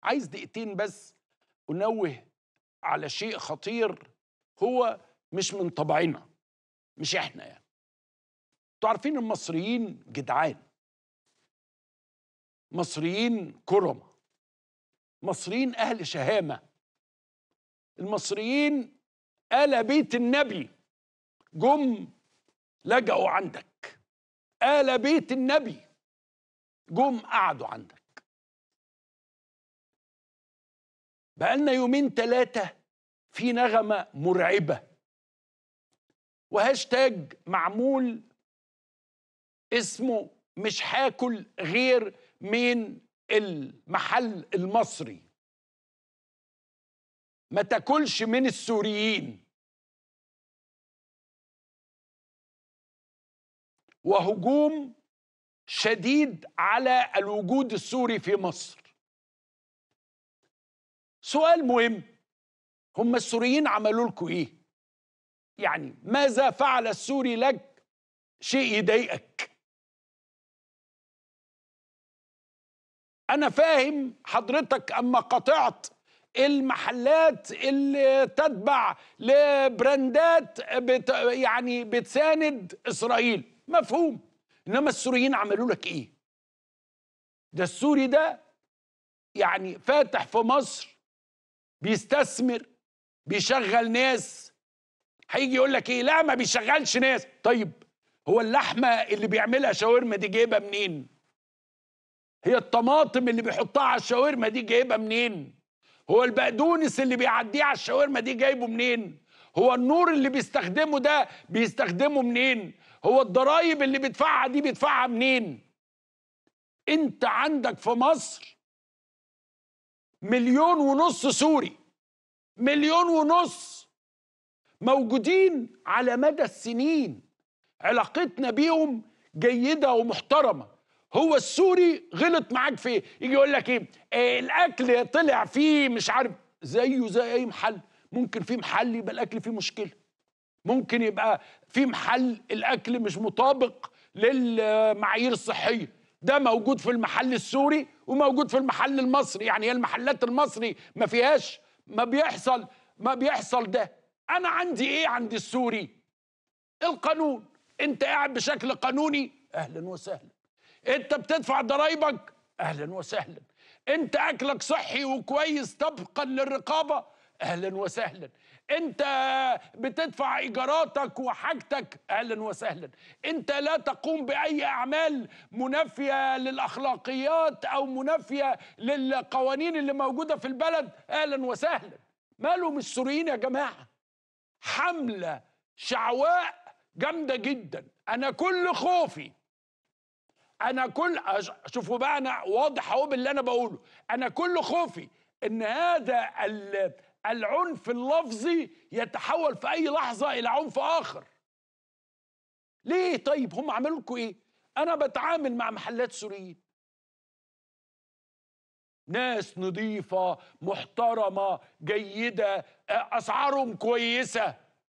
عايز دقيقتين بس انوه على شيء خطير هو مش من طبعنا مش احنا يعني انتوا عارفين المصريين جدعان مصريين كرم مصريين اهل شهامه المصريين آل بيت النبي جم لجأوا عندك آل بيت النبي جم قعدوا عندك بقالنا يومين ثلاثة في نغمة مرعبة وهاشتاج معمول اسمه مش هاكل غير من المحل المصري ما تاكلش من السوريين وهجوم شديد على الوجود السوري في مصر سؤال مهم هم السوريين عملوا لكم ايه يعني ماذا فعل السوري لك شيء يضايقك انا فاهم حضرتك اما قطعت المحلات اللي تتبع لبراندات بت يعني بتساند اسرائيل مفهوم انما السوريين عملوا لك ايه ده السوري ده يعني فاتح في مصر بيستثمر بيشغل ناس هيجي يقول لك ايه لا ما بيشغلش ناس طيب هو اللحمه اللي بيعملها شاورما دي جايبها منين هي الطماطم اللي بيحطها على الشاورما دي جايبها منين هو البقدونس اللي بيعديه على الشاورما دي جايبه منين هو النور اللي بيستخدمه ده بيستخدمه منين هو الضرايب اللي بيدفعها دي بيدفعها منين انت عندك في مصر مليون ونص سوري مليون ونص موجودين على مدى السنين علاقتنا بيهم جيدة ومحترمة هو السوري غلط معاك في ايه يجي يقول لك ايه آه الاكل طلع فيه مش عارف زيه زي اي محل ممكن في محل يبقى الاكل فيه مشكله ممكن يبقى في محل الاكل مش مطابق للمعايير الصحيه ده موجود في المحل السوري وموجود في المحل المصري يعني هي المحلات المصري ما فيهاش ما بيحصل ما بيحصل ده انا عندي ايه عند السوري القانون انت قاعد بشكل قانوني اهلا وسهلا انت بتدفع ضرايبك اهلا وسهلا انت اكلك صحي وكويس طبقا للرقابه اهلا وسهلا انت بتدفع ايجاراتك وحاجتك اهلا وسهلا انت لا تقوم باي اعمال منافيه للاخلاقيات او منافيه للقوانين اللي موجوده في البلد اهلا وسهلا مالهم السوريين يا جماعه حمله شعواء جامده جدا انا كل خوفي انا كل شوفوا بقى انا واضح اهو باللي انا بقوله انا كل خوفي ان هذا العنف اللفظي يتحول في اي لحظه الى عنف اخر ليه طيب هم عملوا لكم ايه انا بتعامل مع محلات سوريين ناس نظيفة محترمة جيدة أسعارهم كويسة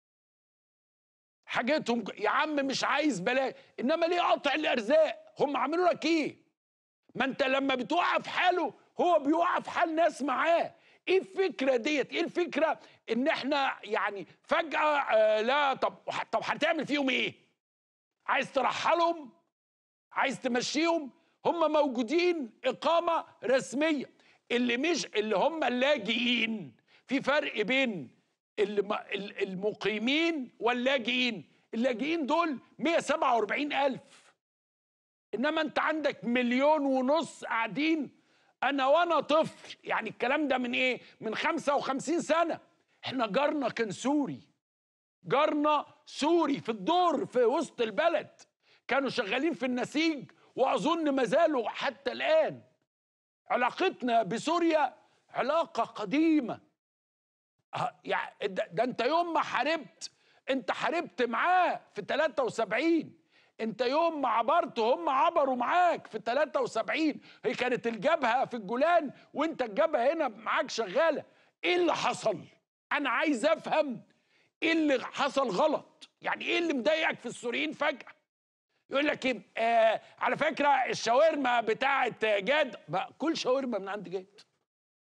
حاجتهم يا عم مش عايز بلاش إنما ليه قطع الأرزاق هم عملوا لك إيه ما أنت لما بتوقع في حاله هو بيوقع في حال ناس معاه ايه الفكره ديت ايه الفكره ان احنا يعني فجاه آه لا طب طب هتعمل فيهم ايه عايز ترحلهم عايز تمشيهم هم موجودين اقامه رسميه اللي مش اللي هم اللاجئين في فرق بين المقيمين واللاجئين اللاجئين دول 147 ألف إنما أنت عندك مليون ونص قاعدين أنا وأنا طفل يعني الكلام ده من إيه؟ من 55 سنة إحنا جارنا كان سوري جارنا سوري في الدور في وسط البلد كانوا شغالين في النسيج وأظن ما زالوا حتى الآن علاقتنا بسوريا علاقة قديمة يعني ده انت يوم ما حاربت انت حاربت معاه في 73 انت يوم ما عبرت هم عبروا معاك في 73 هي كانت الجبهة في الجولان وانت الجبهة هنا معاك شغالة ايه اللي حصل انا عايز افهم ايه اللي حصل غلط يعني ايه اللي مضايقك في السوريين فجأة يقول لك ايه آه على فكره الشاورما بتاعه جاد كل شاورما من عند جاد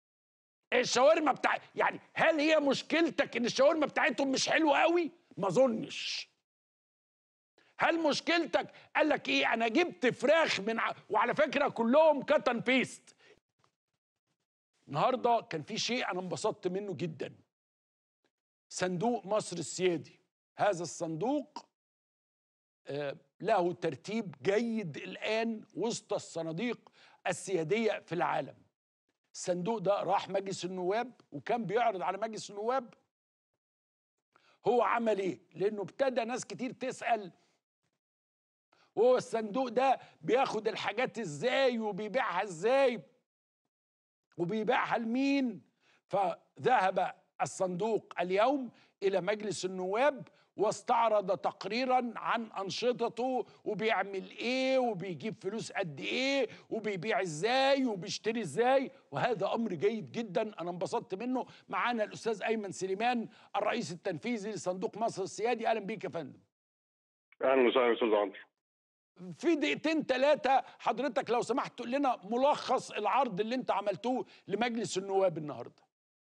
الشاورما بتاع يعني هل هي مشكلتك ان الشاورما بتاعتهم مش حلوه قوي ما اظنش هل مشكلتك قال لك ايه انا جبت فراخ من ع... وعلى فكره كلهم كاتن بيست النهارده كان في شيء انا انبسطت منه جدا صندوق مصر السيادي هذا الصندوق آه، له ترتيب جيد الان وسط الصناديق السياديه في العالم الصندوق ده راح مجلس النواب وكان بيعرض على مجلس النواب هو عمل ايه لانه ابتدى ناس كتير تسال وهو الصندوق ده بياخد الحاجات ازاي وبيبيعها ازاي وبيبيعها لمين فذهب الصندوق اليوم الى مجلس النواب واستعرض تقريرا عن انشطته وبيعمل ايه وبيجيب فلوس قد ايه وبيبيع ازاي وبيشتري ازاي وهذا امر جيد جدا انا انبسطت منه معانا الاستاذ ايمن سليمان الرئيس التنفيذي لصندوق مصر السيادي اهلا بيك يا فندم اهلا وسهلا استاذ عمرو في دقيقتين ثلاثة حضرتك لو سمحت تقول لنا ملخص العرض اللي انت عملتوه لمجلس النواب النهارده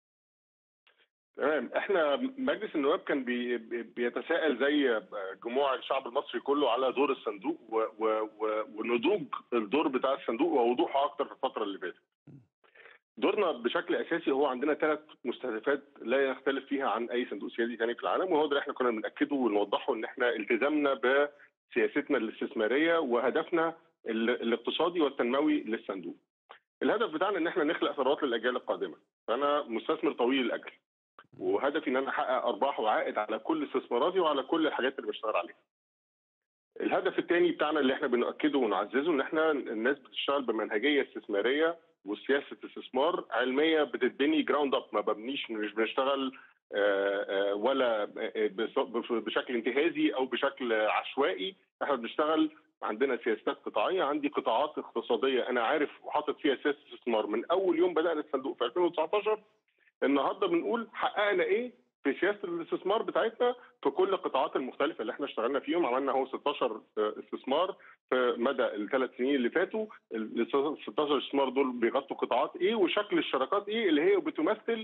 تمام احنا مجلس النواب كان بي بيتساءل زي جموع الشعب المصري كله على دور الصندوق و و و ونضوج الدور بتاع الصندوق ووضوحه اكتر في الفتره اللي فاتت. دورنا بشكل اساسي هو عندنا ثلاث مستهدفات لا يختلف فيها عن اي صندوق سيادي ثاني في العالم وهو ده اللي احنا كنا بناكده ونوضحه ان احنا التزامنا بسياستنا الاستثماريه وهدفنا الاقتصادي والتنموي للصندوق. الهدف بتاعنا ان احنا نخلق ثروات للاجيال القادمه فانا مستثمر طويل الاجل وهدفي ان انا احقق ارباح وعائد على كل استثماراتي وعلى كل الحاجات اللي بشتغل عليها. الهدف الثاني بتاعنا اللي احنا بنؤكده ونعززه ان احنا الناس بتشتغل بمنهجيه استثماريه وسياسه استثمار علميه بتتبني جراوند اب ما ببنيش مش بنشتغل ولا بشكل انتهازي او بشكل عشوائي احنا بنشتغل عندنا سياسات قطاعيه عندي قطاعات اقتصاديه انا عارف وحاطط فيها سياسه استثمار من اول يوم بدانا الصندوق في 2019 النهارده بنقول حققنا ايه في سياسه الاستثمار بتاعتنا في كل القطاعات المختلفه اللي احنا اشتغلنا فيهم عملنا هو 16 استثمار في مدى الثلاث سنين اللي فاتوا ال 16 استثمار دول بيغطوا قطاعات ايه وشكل الشراكات ايه اللي هي بتمثل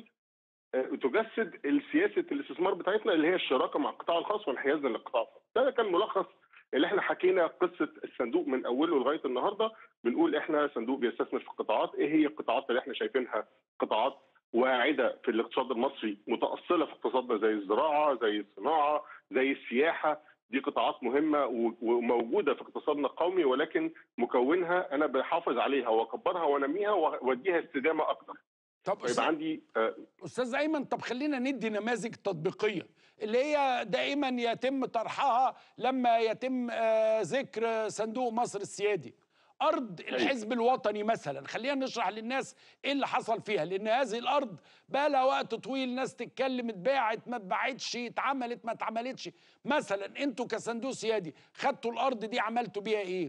تجسد سياسه الاستثمار بتاعتنا اللي هي الشراكه مع القطاع الخاص وانحيازنا للقطاع الخاص ده كان ملخص اللي احنا حكينا قصه الصندوق من اوله لغايه النهارده بنقول احنا صندوق بيستثمر في القطاعات ايه هي القطاعات اللي احنا شايفينها قطاعات واعده في الاقتصاد المصري متاصله في اقتصادنا زي الزراعه زي الصناعه زي السياحه دي قطاعات مهمه وموجوده في اقتصادنا القومي ولكن مكونها انا بحافظ عليها واكبرها وانميها واديها استدامه اكتر طب يبقى عندي آه استاذ ايمن طب خلينا ندي نماذج تطبيقيه اللي هي دائما يتم طرحها لما يتم آه ذكر صندوق مصر السيادي ارض الحزب الوطني مثلا خلينا نشرح للناس ايه اللي حصل فيها لان هذه الارض بقى لها وقت طويل ناس تتكلم اتباعت ما اتباعتش اتعملت ما اتعملتش مثلا انتوا كصندوق سيادي خدتوا الارض دي عملتوا بيها ايه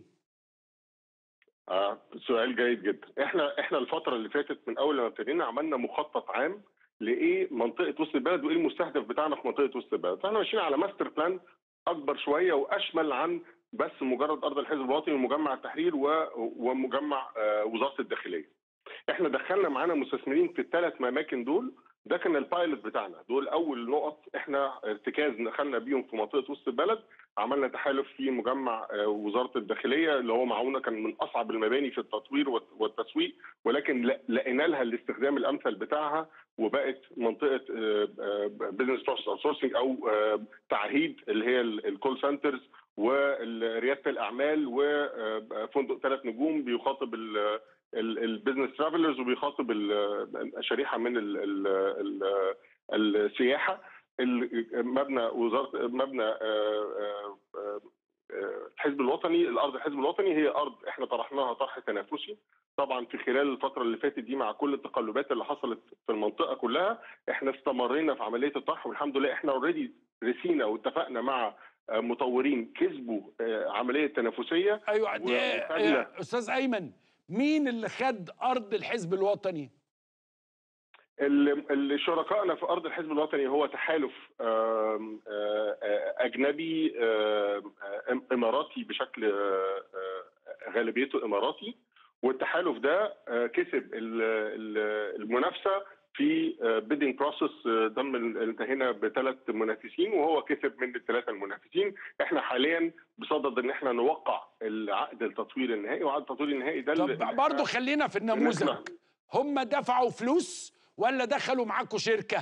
اه سؤال جيد جدا احنا احنا الفتره اللي فاتت من اول ما ابتدينا عملنا مخطط عام لايه منطقه وسط البلد وايه المستهدف بتاعنا في منطقه وسط البلد فاحنا ماشيين على ماستر بلان اكبر شويه واشمل عن بس مجرد ارض الحزب الوطني ومجمع التحرير ومجمع وزاره الداخليه. احنا دخلنا معانا مستثمرين في الثلاث اماكن دول ده كان البايلوت بتاعنا دول اول نقط احنا ارتكاز دخلنا بيهم في منطقه وسط البلد عملنا تحالف في مجمع وزاره الداخليه اللي هو معاونه كان من اصعب المباني في التطوير والتسويق ولكن لقينا لها الاستخدام الامثل بتاعها وبقت منطقه بزنس بروسس اوت او تعهيد اللي هي الكول سنترز ورياده الاعمال وفندق ثلاث نجوم بيخاطب البيزنس ترافلرز وبيخاطب شريحه من ال ال ال السياحه مبنى وزاره مبنى الحزب الوطني الارض الحزب الوطني هي ارض احنا طرحناها طرح تنافسي طبعا في خلال الفتره اللي فاتت دي مع كل التقلبات اللي حصلت في المنطقه كلها احنا استمرينا في عمليه الطرح والحمد لله احنا اوريدي رسينا واتفقنا مع مطورين كسبوا عمليه تنافسيه ايوه استاذ ايمن مين اللي خد ارض الحزب الوطني اللي شركائنا في ارض الحزب الوطني هو تحالف اجنبي اماراتي بشكل غالبيته اماراتي والتحالف ده كسب المنافسه في بيدنج بروسس تم انتهينا بثلاث منافسين وهو كسب من الثلاثه المنافسين احنا حاليا بصدد ان احنا نوقع العقد التطوير النهائي وعقد التطوير النهائي ده اللي- طب برضه خلينا في النموذج نسمع. هم دفعوا فلوس ولا دخلوا معاكم شركه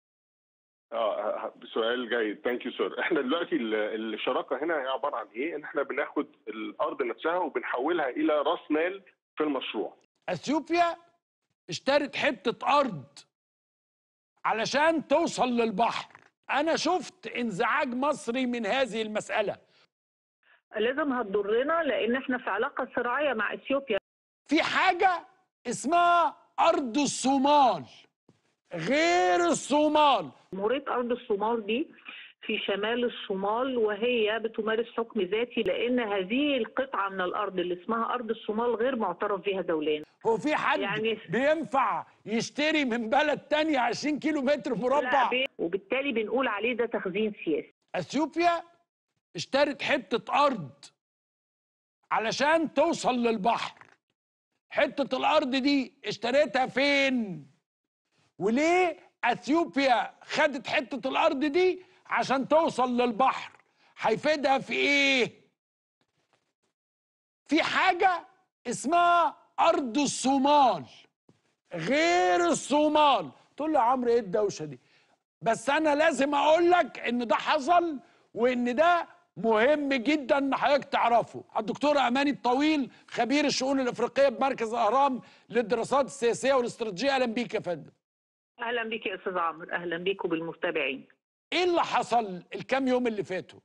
اه سؤال جيد ثانك يو سير احنا دلوقتي ال- الشراكه هنا هي عباره عن ايه ان احنا بناخد الارض نفسها وبنحولها الى راس مال في المشروع اثيوبيا اشترت حته ارض علشان توصل للبحر انا شفت انزعاج مصري من هذه المساله لازم هتضرنا لان احنا في علاقه صراعيه مع اثيوبيا في حاجه اسمها ارض الصومال غير الصومال جمهوريه ارض الصومال دي في شمال الصومال وهي بتمارس حكم ذاتي لان هذه القطعه من الارض اللي اسمها ارض الصومال غير معترف بها دوليا هو في حد يعني- بينفع يشتري من بلد تانية 20 كيلو متر لا مربع بي- وبالتالي بنقول عليه ده تخزين سياسي اثيوبيا اشترت حته ارض علشان توصل للبحر حته الارض دي اشتريتها فين وليه اثيوبيا خدت حته الارض دي عشان توصل للبحر هيفيدها في ايه في حاجه اسمها ارض الصومال غير الصومال تقول لي يا عمرو ايه الدوشه دي بس انا لازم اقول لك ان ده حصل وان ده مهم جدا ان حضرتك تعرفه الدكتور اماني الطويل خبير الشؤون الافريقيه بمركز الاهرام للدراسات السياسيه والاستراتيجيه اهلا بيك يا فندم اهلا بيك يا استاذ عمرو اهلا بيك وبالمتابعين ايه اللي حصل الكام يوم اللي فاتوا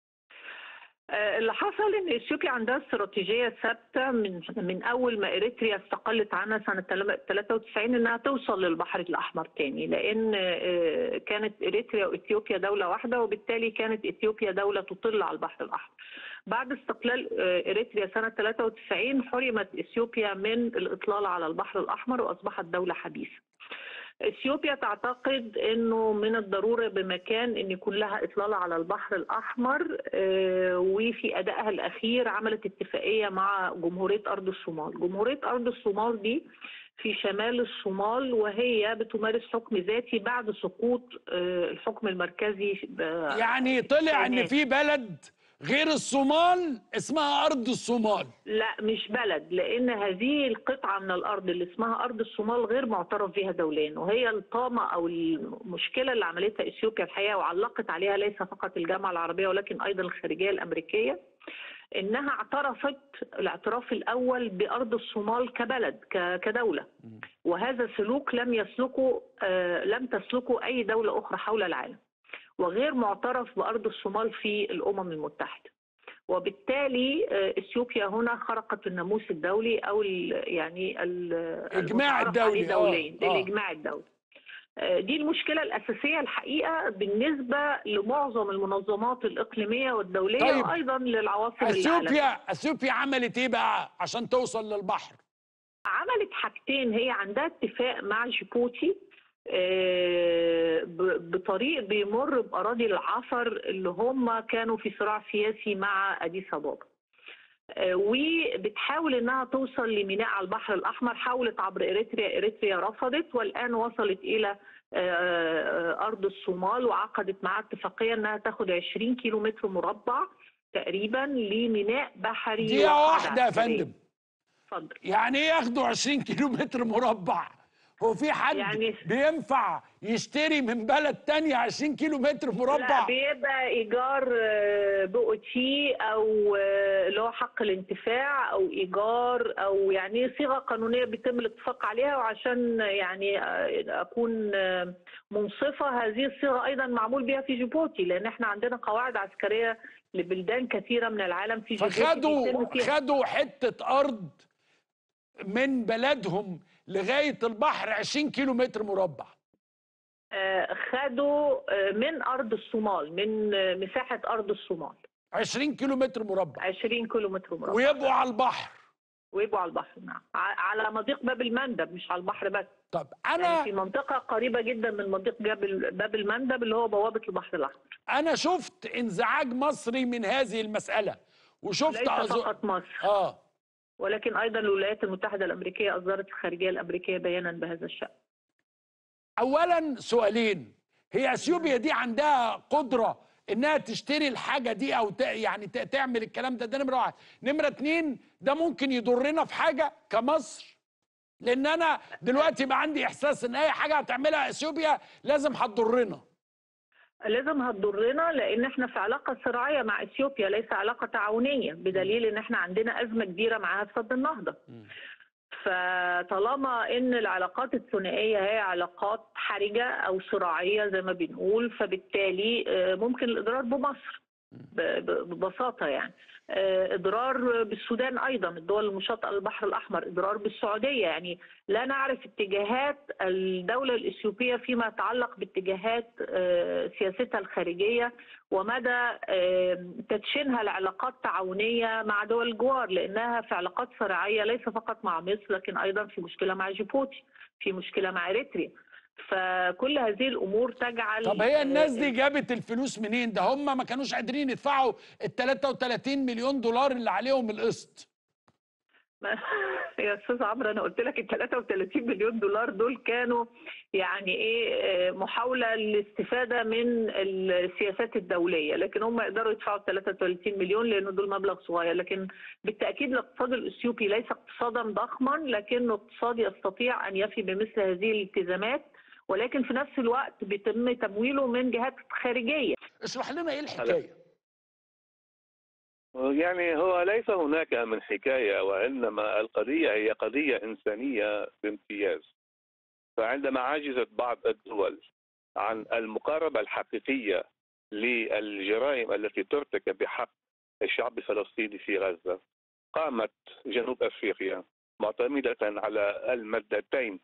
آه، اللي حصل ان اثيوبيا عندها استراتيجيه ثابته من من اول ما اريتريا استقلت عنها سنه 93 انها توصل للبحر الاحمر تاني لان آه، كانت اريتريا واثيوبيا دوله واحده وبالتالي كانت اثيوبيا دوله تطل على البحر الاحمر. بعد استقلال آه، اريتريا سنه 93 حرمت اثيوبيا من الاطلال على البحر الاحمر واصبحت دوله حديثه. اثيوبيا تعتقد انه من الضروره بمكان ان يكون لها اطلاله على البحر الاحمر آه، وفي ادائها الاخير عملت اتفاقيه مع جمهوريه ارض الصومال، جمهوريه ارض الصومال دي في شمال الصومال وهي بتمارس حكم ذاتي بعد سقوط آه، الحكم المركزي ب- يعني طلع ان تمام. في بلد غير الصومال اسمها ارض الصومال لا مش بلد لان هذه القطعه من الارض اللي اسمها ارض الصومال غير معترف بها دوليا وهي الطامه او المشكله اللي عملتها اثيوبيا الحقيقه وعلقت عليها ليس فقط الجامعه العربيه ولكن ايضا الخارجيه الامريكيه انها اعترفت الاعتراف الاول بارض الصومال كبلد ك- كدوله وهذا سلوك لم يسلكه آه، لم تسلكه اي دوله اخرى حول العالم وغير معترف بارض الصومال في الامم المتحده وبالتالي آه، اثيوبيا هنا خرقت الناموس الدولي او ال- يعني ال- إجماع المتعارف الدولي، عليه آه، دوليا آه. الاجماع الدولي آه، دي المشكلة الأساسية الحقيقة بالنسبة لمعظم المنظمات الإقليمية والدولية طيب. وأيضا للعواصم العالمية اثيوبيا اثيوبا عملت ايه بقى عشان توصل للبحر عملت حاجتين هي عندها اتفاق مع جيبوتي آه، ب- بطريق بيمر بأراضي العفر اللي هم كانوا في صراع سياسي مع أديس أبابا آه، وبتحاول انها توصل لميناء على البحر الاحمر حاولت عبر اريتريا اريتريا رفضت والان وصلت الى آه، آه، ارض الصومال وعقدت معها اتفاقيه انها تاخد 20 كيلو متر مربع تقريبا لميناء بحري دقيقه وقاعدة واحده يا عسكرية. فندم اتفضل يعني ايه ياخدوا 20 كيلو متر مربع هو في حد يعني- بينفع يشتري من بلد تانية 20 كيلو متر لا مربع بيبقى ايجار آه، بو تي او آه، اللي هو حق الانتفاع او ايجار او يعني صيغه قانونيه بيتم الاتفاق عليها وعشان يعني آه، اكون آه، منصفه هذه الصيغه ايضا معمول بها في جيبوتي لان احنا عندنا قواعد عسكريه لبلدان كثيره من العالم في جيبوتي بيتم فخدوا فيها خدوا حته ارض من بلدهم لغايه البحر 20 كيلو متر مربع آه، خدوا آه، من ارض الصومال من آه، مساحه ارض الصومال 20 كيلو متر مربع 20 كيلو متر مربع ويبقوا على البحر ويبقوا على البحر نعم ع- على مضيق باب المندب مش على البحر بس طب يعني انا في منطقة قريبة جدا من مضيق جاب- باب المندب اللي هو بوابة البحر الأحمر انا شفت انزعاج مصري من هذه المساله وشفت ليس أزو... فقط مصر اه ولكن أيضا الولايات المتحدة الأمريكية أصدرت الخارجية الأمريكية بيانا بهذا الشأن اولا سؤالين هي اثيوبيا دي عندها قدره انها تشتري الحاجه دي او ت... يعني ت... تعمل الكلام ده ده نمره واحد نمره اتنين ده ممكن يضرنا في حاجه كمصر لان انا دلوقتي بقى عندي احساس ان اي حاجه هتعملها اثيوبيا لازم هتضرنا لازم هتضرنا لان احنا في علاقه صراعيه مع اثيوبيا ليس علاقه تعاونيه بدليل ان احنا عندنا ازمه كبيره معاها في سد النهضه. فطالما ان العلاقات الثنائيه هي علاقات حرجه او صراعيه زي ما بنقول فبالتالي آه، ممكن الاضرار بمصر ب- ب- ببساطه يعني آه، اضرار بالسودان ايضا الدول المشاطئه للبحر الاحمر اضرار بالسعوديه يعني لا نعرف اتجاهات الدوله الاثيوبيه فيما يتعلق باتجاهات آه، سياستها الخارجيه ومدى آه، تدشينها لعلاقات تعاونيه مع دول الجوار لانها في علاقات صراعيه ليس فقط مع مصر لكن ايضا في مشكله مع جيبوتي في مشكله مع اريتريا فكل هذه الامور تجعل طب هي الناس دي جابت الفلوس منين ده هم ما كانوش قادرين يدفعوا ال 33 مليون دولار اللي عليهم القسط ما- يا استاذ عمرو انا قلت لك ال 33 مليون دولار دول كانوا يعني ايه آه، محاوله للاستفاده من السياسات الدوليه لكن هم يقدروا يدفعوا ال 33 مليون لانه دول مبلغ صغير لكن بالتاكيد الاقتصاد الاثيوبي ليس اقتصادا ضخما لكنه اقتصاد يستطيع ان يفي بمثل هذه الالتزامات ولكن في نفس الوقت بيتم تمويله من جهات خارجيه اشرح لنا ايه الحكايه يعني هو ليس هناك من حكاية وإنما القضية هي قضية إنسانية بامتياز فعندما عجزت بعض الدول عن المقاربة الحقيقية للجرائم التي ترتكب بحق الشعب الفلسطيني في غزة قامت جنوب أفريقيا معتمدة على المادتين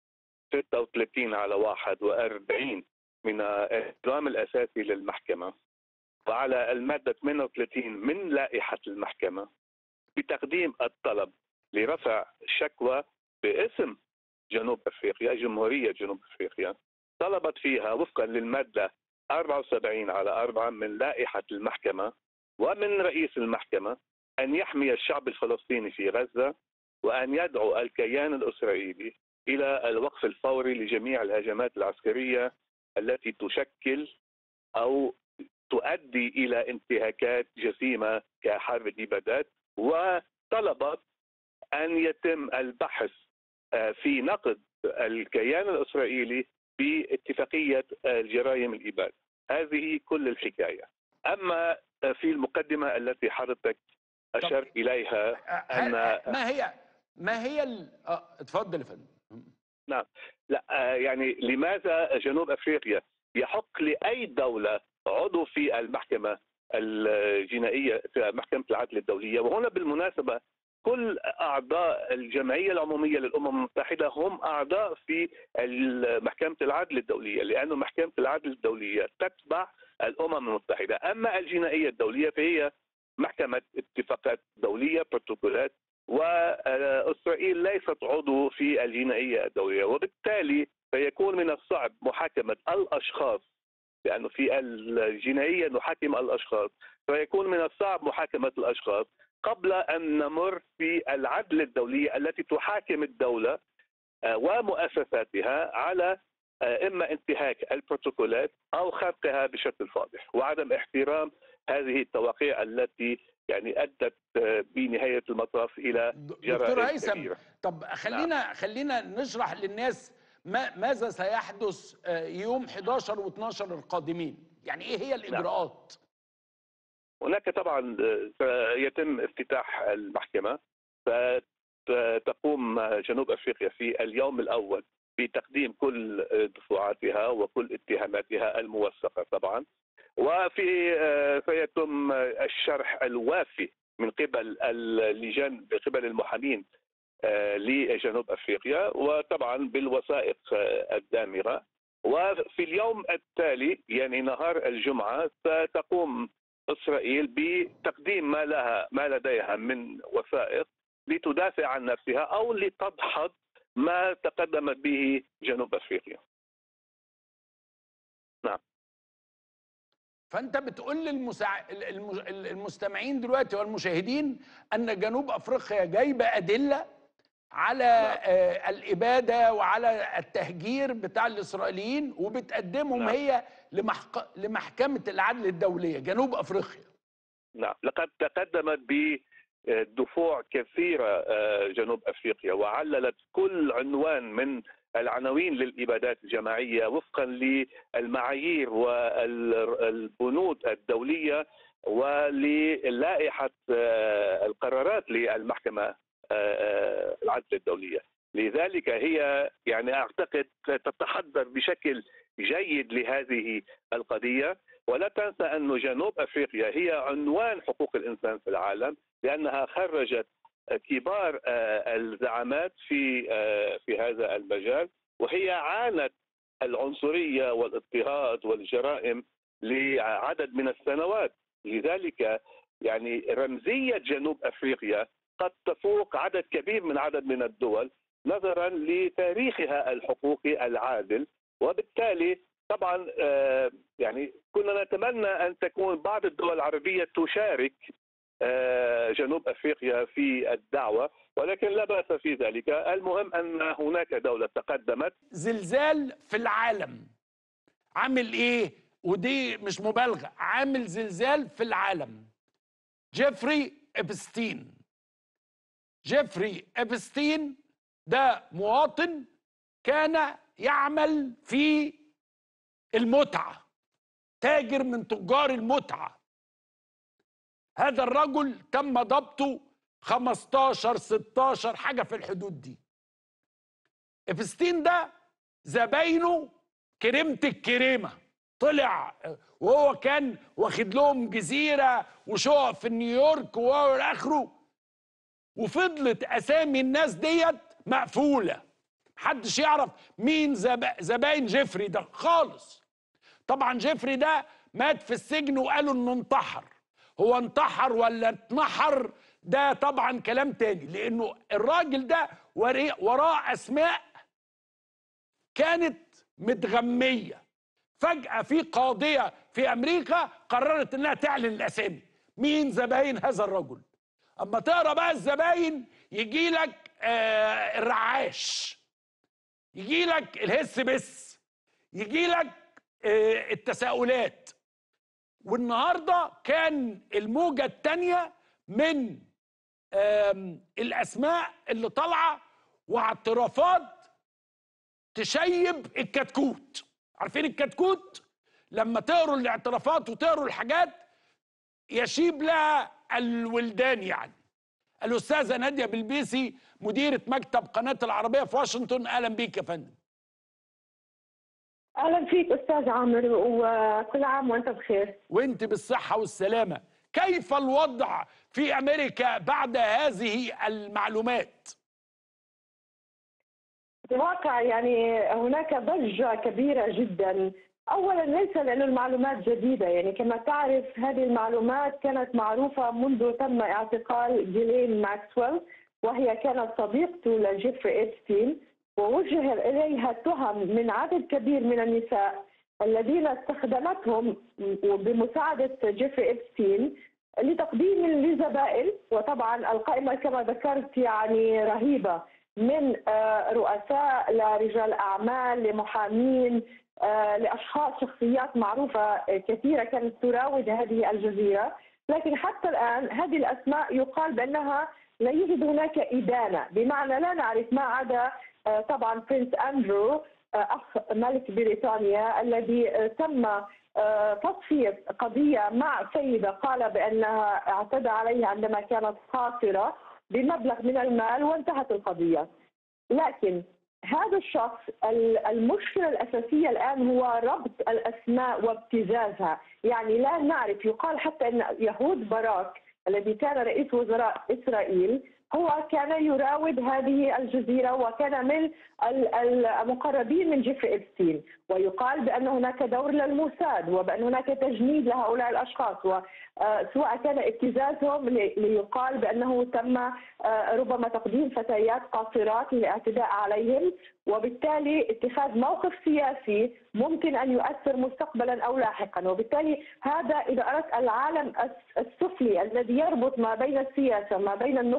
36 على 41 من النظام الأساسي للمحكمة وعلى المادة 38 من لائحة المحكمة بتقديم الطلب لرفع شكوى باسم جنوب افريقيا جمهورية جنوب افريقيا طلبت فيها وفقا للمادة 74 على 4 من لائحة المحكمة ومن رئيس المحكمة أن يحمي الشعب الفلسطيني في غزة وأن يدعو الكيان الإسرائيلي إلى الوقف الفوري لجميع الهجمات العسكرية التي تشكل أو تؤدي الى انتهاكات جسيمه كحرب الابادات وطلبت ان يتم البحث آه، في نقد الكيان الاسرائيلي باتفاقيه الجرائم الاباده. هذه كل الحكايه. اما في المقدمه التي حضرتك اشرت اليها هل- أن- ما هي ما هي ال... آه اتفضل يا فندم لا آه، يعني لماذا جنوب افريقيا يحق لاي دوله عضو في المحكمه الجنائيه في محكمه العدل الدوليه وهنا بالمناسبه كل اعضاء الجمعيه العموميه للامم المتحده هم اعضاء في محكمه العدل الدوليه لانه محكمه العدل الدوليه تتبع الامم المتحده اما الجنائيه الدوليه فهي محكمه اتفاقات دوليه بروتوكولات واسرائيل ليست عضو في الجنائيه الدوليه وبالتالي فيكون من الصعب محاكمه الاشخاص لانه في الجنائيه نحاكم الاشخاص فيكون من الصعب محاكمه الاشخاص قبل ان نمر في العدل الدولي التي تحاكم الدوله آه، ومؤسساتها على آه، اما انتهاك البروتوكولات او خرقها بشكل فاضح وعدم احترام هذه التوقيع التي يعني ادت آه، بنهايه المطاف الى دكتور جرائم هيثم كبيره طب خلينا خلينا نشرح للناس ما ماذا سيحدث آه، يوم 11 و12 القادمين يعني ايه هي الاجراءات هناك طبعا سيتم افتتاح المحكمة فتقوم جنوب افريقيا في اليوم الاول بتقديم كل دفوعاتها وكل اتهاماتها الموثقة طبعا وفي سيتم الشرح الوافي من قبل اللجان من قبل المحامين لجنوب افريقيا وطبعا بالوثائق الدامغه وفي اليوم التالي يعني نهار الجمعه ستقوم اسرائيل بتقديم ما لها ما لديها من وثائق لتدافع عن نفسها او لتدحض ما تقدمت به جنوب افريقيا. نعم. فانت بتقول للمساع... الم- المستمعين دلوقتي والمشاهدين ان جنوب افريقيا جايبه ادله على آه الاباده وعلى التهجير بتاع الاسرائيليين وبتقدمهم نعم. هي لمحك... لمحكمه العدل الدوليه جنوب افريقيا نعم لقد تقدمت بدفوع كثيرة آه، جنوب أفريقيا وعللت كل عنوان من العناوين للإبادات الجماعية وفقا للمعايير والبنود الدولية وللائحة آه، القرارات للمحكمة آه، آه، العدل الدولية لذلك هي يعني أعتقد تتحضر بشكل جيد لهذه القضية ولا تنسى أن جنوب أفريقيا هي عنوان حقوق الإنسان في العالم لأنها خرجت كبار آه، الزعامات في آه، في هذا المجال وهي عانت العنصرية والاضطهاد والجرائم لعدد من السنوات لذلك يعني رمزية جنوب أفريقيا قد تفوق عدد كبير من عدد من الدول نظرا لتاريخها الحقوقي العادل وبالتالي طبعا آه، يعني كنا نتمنى ان تكون بعض الدول العربيه تشارك آه، جنوب افريقيا في الدعوه ولكن لا باس في ذلك، المهم ان هناك دوله تقدمت زلزال في العالم عامل ايه ودي مش مبالغه عامل زلزال في العالم جيفري ابستين جيفري ابستين ده مواطن كان يعمل في المتعه تاجر من تجار المتعه هذا الرجل تم ضبطه 15 16 حاجه في الحدود دي ابستين ده زباينه كريمه الكريمه طلع وهو كان واخد لهم جزيره وشقق في نيويورك والى اخره وفضلت اسامي الناس ديت مقفوله محدش يعرف مين زب- زباين جيفري ده خالص طبعا جيفري ده مات في السجن وقالوا انه انتحر هو انتحر ولا اتنحر ده طبعا كلام تاني لانه الراجل ده وري- وراه اسماء كانت متغميه فجاه في قاضيه في امريكا قررت انها تعلن الاسامي مين زباين هذا الرجل اما تقرا بقى الزباين يجي لك آه الرعاش يجي لك الهس بس يجي لك آه التساؤلات والنهارده كان الموجه الثانيه من آم، الاسماء اللي طالعه واعترافات تشيب الكتكوت عارفين الكتكوت لما تقروا الاعترافات وتقروا الحاجات يشيب لها الولدان يعني الاستاذه ناديه بلبيسي مديره مكتب قناه العربيه في واشنطن اهلا بيك يا فندم اهلا فيك استاذ عامر وكل عام وانت بخير وانت بالصحه والسلامه كيف الوضع في امريكا بعد هذه المعلومات في الواقع يعني هناك ضجه كبيره جدا اولا ليس لأن المعلومات جديده يعني كما تعرف هذه المعلومات كانت معروفه منذ تم اعتقال جيلين ماكسويل وهي كانت صديقته لجيفري إبستين ووجه اليها تهم من عدد كبير من النساء الذين استخدمتهم بمساعده جيفري إبستين لتقديم لزبائن وطبعا القائمه كما ذكرت يعني رهيبه من آه، رؤساء لرجال اعمال لمحامين آه، لاشخاص شخصيات معروفه آه، كثيره كانت تراود هذه الجزيره لكن حتى الان هذه الاسماء يقال بانها لا يوجد هناك ادانه بمعنى لا نعرف ما عدا آه، طبعا برنس اندرو آه، اخ ملك بريطانيا الذي آه، تم آه، تصفيه قضيه مع سيده قال بانها اعتدى عليها عندما كانت قاصره بمبلغ من المال وانتهت القضيه. لكن هذا الشخص ال- المشكله الاساسيه الان هو ربط الاسماء وابتزازها، يعني لا نعرف يقال حتى ان يهود باراك الذي كان رئيس وزراء اسرائيل هو كان يراود هذه الجزيره وكان من ال- المقربين من جيفري إبستين ويقال بان هناك دور للموساد وبان هناك تجنيد لهؤلاء الاشخاص وسواء كان ابتزازهم لي- ليقال بانه تم آه، ربما تقديم فتيات قاصرات للاعتداء عليهم وبالتالي اتخاذ موقف سياسي ممكن ان يؤثر مستقبلا او لاحقا وبالتالي هذا اذا اردت العالم الس- السفلي الذي يربط ما بين السياسه ما بين النخبه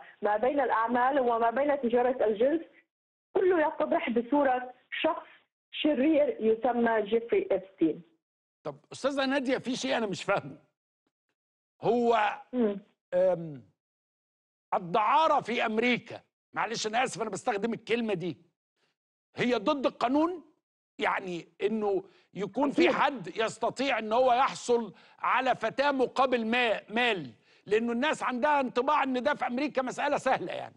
ما بين الاعمال وما بين تجاره الجنس كله يتضح بصوره شخص شرير يسمى جيفري ابستين طب استاذه ناديه في شيء انا مش فاهمه هو مم. أم، الدعاره في امريكا معلش انا اسف انا بستخدم الكلمه دي هي ضد القانون يعني انه يكون في أكيد. حد يستطيع ان هو يحصل على فتاه مقابل ما مال لانه الناس عندها انطباع ان ده في امريكا مساله سهله يعني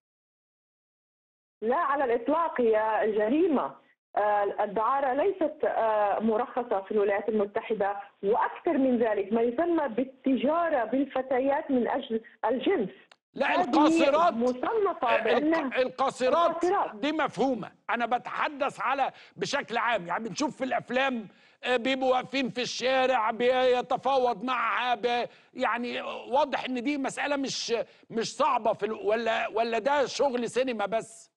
لا على الاطلاق هي جريمه آه، الدعارة ليست آه، مرخصة في الولايات المتحدة وأكثر من ذلك ما يسمى بالتجارة بالفتيات من أجل الجنس لا هذه القاصرات مصنفة بأنها الق- القاصرات القاصرات. دي مفهومه انا بتحدث على بشكل عام يعني بنشوف في الافلام آه، بيبقوا واقفين في الشارع بيتفاوض معها ب- يعني واضح ان دي مساله مش مش صعبه في ال- ولا ولا ده شغل سينما بس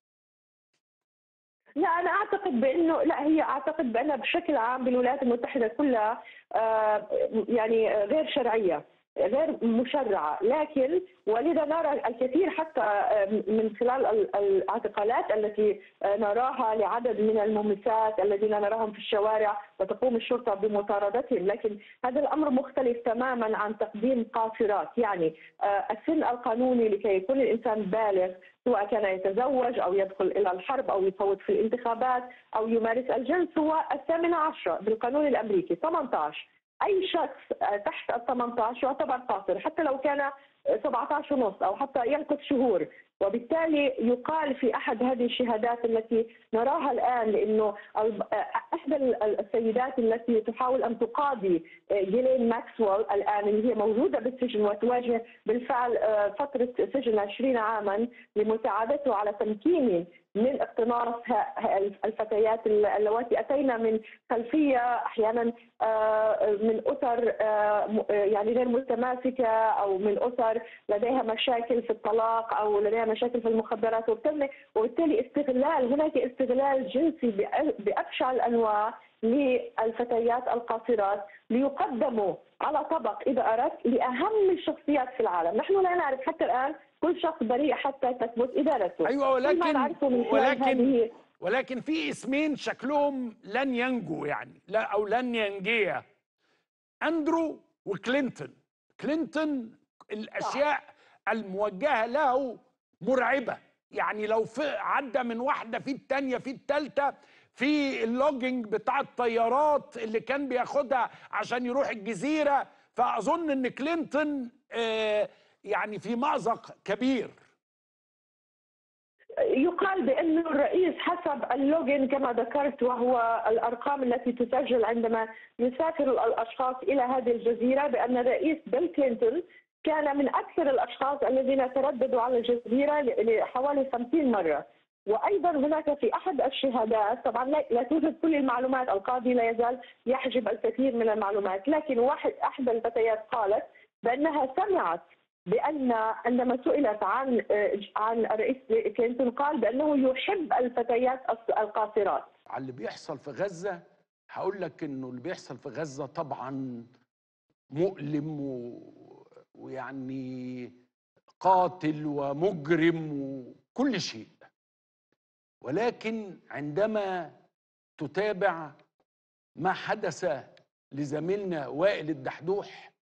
لا انا اعتقد بانه لا هي اعتقد بانها بشكل عام بالولايات المتحده كلها آه، يعني غير شرعيه غير مشرعه لكن ولذا نرى الكثير حتى آه، من خلال ال- الاعتقالات التي آه، نراها لعدد من الممسات الذين نراهم في الشوارع وتقوم الشرطه بمطاردتهم لكن هذا الامر مختلف تماما عن تقديم قاصرات يعني آه، السن القانوني لكي يكون الانسان بالغ سواء كان يتزوج او يدخل الى الحرب او يصوت في الانتخابات او يمارس الجنس هو الثامنه عشره بالقانون الامريكي 18 اي شخص آه، تحت ال 18 يعتبر قاصر حتى لو كان 17 ونص او حتى يمكث شهور وبالتالي يقال في احد هذه الشهادات التي نراها الان لانه الب- آه، احدى ال- السيدات التي تحاول ان تقاضي آه، جيلين ماكسويل الان اللي هي موجوده بالسجن وتواجه بالفعل آه، فتره سجن 20 عاما لمساعدته على تمكينه من اقتناص ه- ه- الفتيات اللواتي اتينا من خلفيه احيانا آه، من اسر آه، م- آه، يعني غير متماسكه او من اسر لديها مشاكل في الطلاق او لديها مشاكل في المخدرات وبالتالي وبالتالي استغلال هناك استغلال جنسي بأ- بابشع الانواع للفتيات القاصرات ليقدموا على طبق اذا اردت لاهم الشخصيات في العالم، نحن لا نعرف حتى الان كل شخص بريء حتى تثبت ادانته. ايوه كل ما ولكن نعرفه من خلال ولكن هذه ولكن في اسمين شكلهم لن ينجوا يعني لا او لن ينجيا اندرو وكلينتون كلينتون الاشياء الموجهه له مرعبه يعني لو في عدى من واحده في الثانيه في الثالثه في اللوجينج بتاع الطيارات اللي كان بياخدها عشان يروح الجزيره فاظن ان كلينتون آه، يعني في مأزق كبير يقال بأن الرئيس حسب اللوجن كما ذكرت وهو الأرقام التي تسجل عندما يسافر الأشخاص إلى هذه الجزيرة بأن الرئيس بيل كلينتون كان من أكثر الأشخاص الذين ترددوا على الجزيرة لحوالي 50 مرة وايضا هناك في احد الشهادات طبعا لا لا توجد كل المعلومات القاضي لا يزال يحجب الكثير من المعلومات لكن واحد احدى الفتيات قالت بانها سمعت بان عندما سئلت عن عن الرئيس كلينتون قال بانه يحب الفتيات القاصرات على اللي بيحصل في غزة هقول لك انه اللي بيحصل في غزة طبعا مؤلم و... ويعني قاتل ومجرم وكل شيء ولكن عندما تتابع ما حدث لزميلنا وائل الدحدوح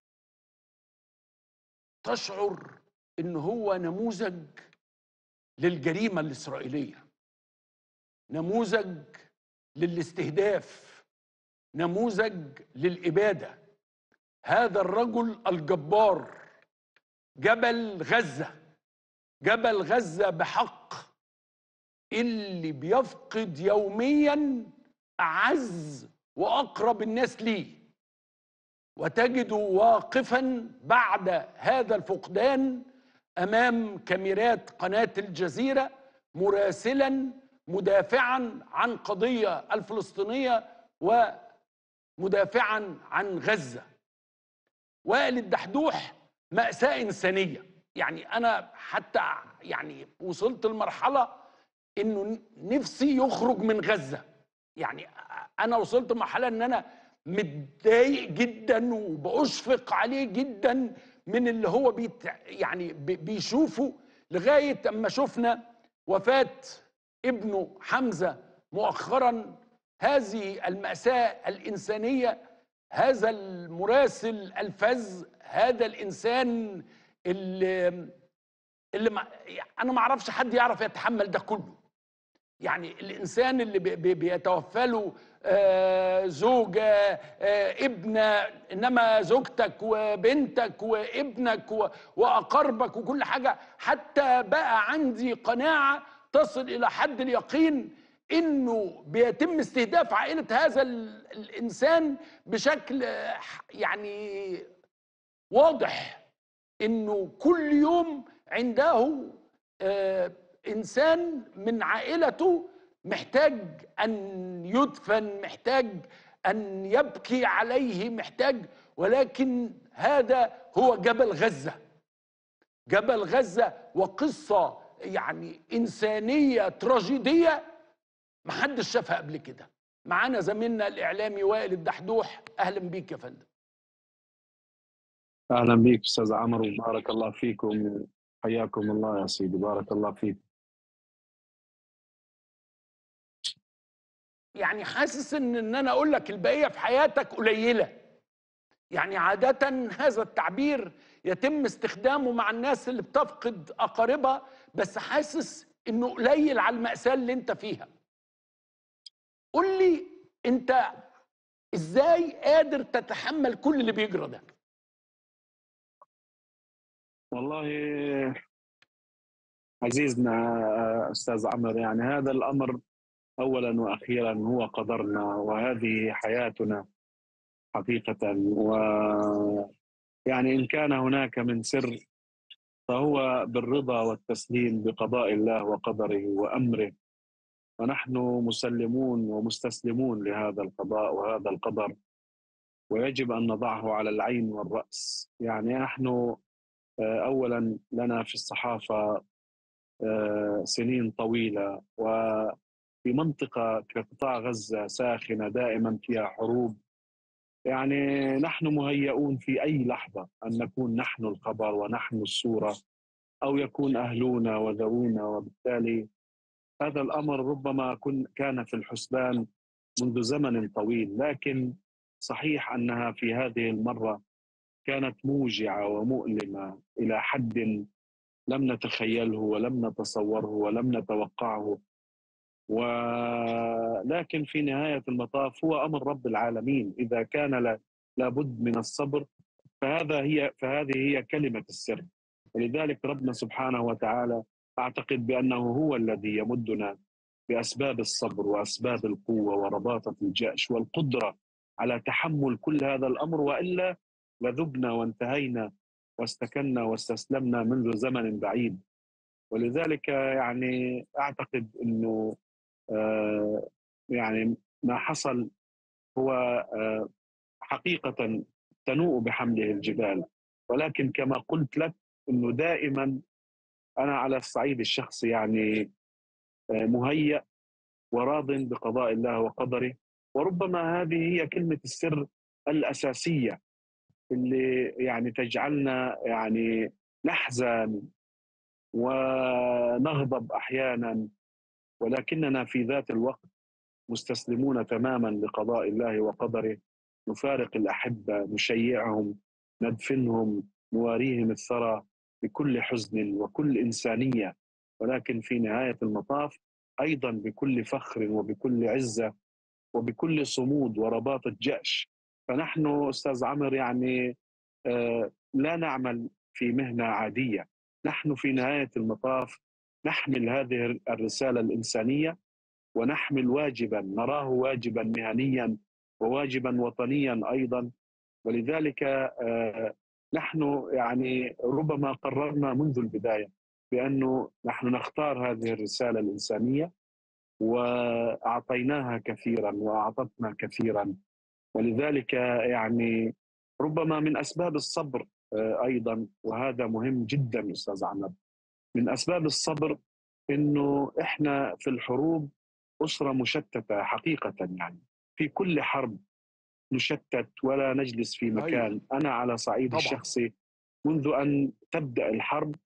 تشعر ان هو نموذج للجريمه الاسرائيليه نموذج للاستهداف نموذج للاباده هذا الرجل الجبار جبل غزه جبل غزه بحق اللي بيفقد يوميا اعز واقرب الناس ليه وتجده واقفا بعد هذا الفقدان امام كاميرات قناه الجزيره مراسلا مدافعا عن قضيه الفلسطينيه ومدافعا عن غزه وائل الدحدوح ماساه انسانيه يعني انا حتى يعني وصلت لمرحله انه نفسي يخرج من غزه يعني انا وصلت لمرحله ان انا متضايق جدا وبأشفق عليه جدا من اللي هو بيت يعني بيشوفه لغايه اما شفنا وفاه ابنه حمزه مؤخرا هذه الماساه الانسانيه هذا المراسل الفذ هذا الانسان اللي اللي ما انا ما اعرفش حد يعرف يتحمل ده كله يعني الانسان اللي بي- بي- بيتوفى له آه، زوجه آه، ابنه انما زوجتك وبنتك وابنك و- واقاربك وكل حاجه حتى بقى عندي قناعه تصل الى حد اليقين انه بيتم استهداف عائله هذا ال- الانسان بشكل آه، يعني واضح انه كل يوم عنده آه، انسان من عائلته محتاج ان يدفن محتاج ان يبكي عليه محتاج ولكن هذا هو جبل غزه جبل غزه وقصه يعني انسانيه تراجيديه محدش شافها قبل كده معانا زميلنا الاعلامي وائل الدحدوح اهلا بيك يا فندم اهلا بك استاذ عمرو بارك الله فيكم حياكم الله يا سيدي بارك الله فيك يعني حاسس ان ان انا اقول لك البقيه في حياتك قليله يعني عاده هذا التعبير يتم استخدامه مع الناس اللي بتفقد اقاربها بس حاسس انه قليل على الماساه اللي انت فيها قول لي انت ازاي قادر تتحمل كل اللي بيجرى ده والله عزيزنا استاذ عمرو يعني هذا الامر اولا واخيرا هو قدرنا وهذه حياتنا حقيقه و يعني ان كان هناك من سر فهو بالرضا والتسليم بقضاء الله وقدره وامره ونحن مسلمون ومستسلمون لهذا القضاء وهذا القدر ويجب ان نضعه على العين والراس يعني نحن اولا لنا في الصحافه سنين طويله وفي منطقه كقطاع غزه ساخنه دائما فيها حروب يعني نحن مهيئون في اي لحظه ان نكون نحن الخبر ونحن الصوره او يكون اهلنا وذوونا وبالتالي هذا الامر ربما كن كان في الحسبان منذ زمن طويل لكن صحيح انها في هذه المره كانت موجعه ومؤلمه الى حد لم نتخيله ولم نتصوره ولم نتوقعه ولكن في نهايه المطاف هو امر رب العالمين اذا كان لابد من الصبر فهذا هي فهذه هي كلمه السر ولذلك ربنا سبحانه وتعالى اعتقد بانه هو الذي يمدنا باسباب الصبر واسباب القوه ورباطه الجأش والقدره على تحمل كل هذا الامر والا لذبنا وانتهينا واستكنا واستسلمنا منذ زمن بعيد ولذلك يعني اعتقد انه آه يعني ما حصل هو آه حقيقه تنوء بحمله الجبال ولكن كما قلت لك انه دائما انا على الصعيد الشخصي يعني آه مهيأ وراض بقضاء الله وقدره وربما هذه هي كلمه السر الاساسيه اللي يعني تجعلنا يعني نحزن ونغضب احيانا ولكننا في ذات الوقت مستسلمون تماما لقضاء الله وقدره نفارق الاحبه نشيعهم ندفنهم نواريهم الثرى بكل حزن وكل انسانيه ولكن في نهايه المطاف ايضا بكل فخر وبكل عزه وبكل صمود ورباطه جأش فنحن استاذ عمرو يعني لا نعمل في مهنه عاديه نحن في نهايه المطاف نحمل هذه الرساله الانسانيه ونحمل واجبا نراه واجبا مهنيا وواجبا وطنيا ايضا ولذلك نحن يعني ربما قررنا منذ البدايه بانه نحن نختار هذه الرساله الانسانيه واعطيناها كثيرا واعطتنا كثيرا ولذلك يعني ربما من اسباب الصبر ايضا وهذا مهم جدا استاذ عمر من اسباب الصبر انه احنا في الحروب اسره مشتته حقيقه يعني في كل حرب نشتت ولا نجلس في مكان انا على صعيد طبعا. الشخصي منذ ان تبدا الحرب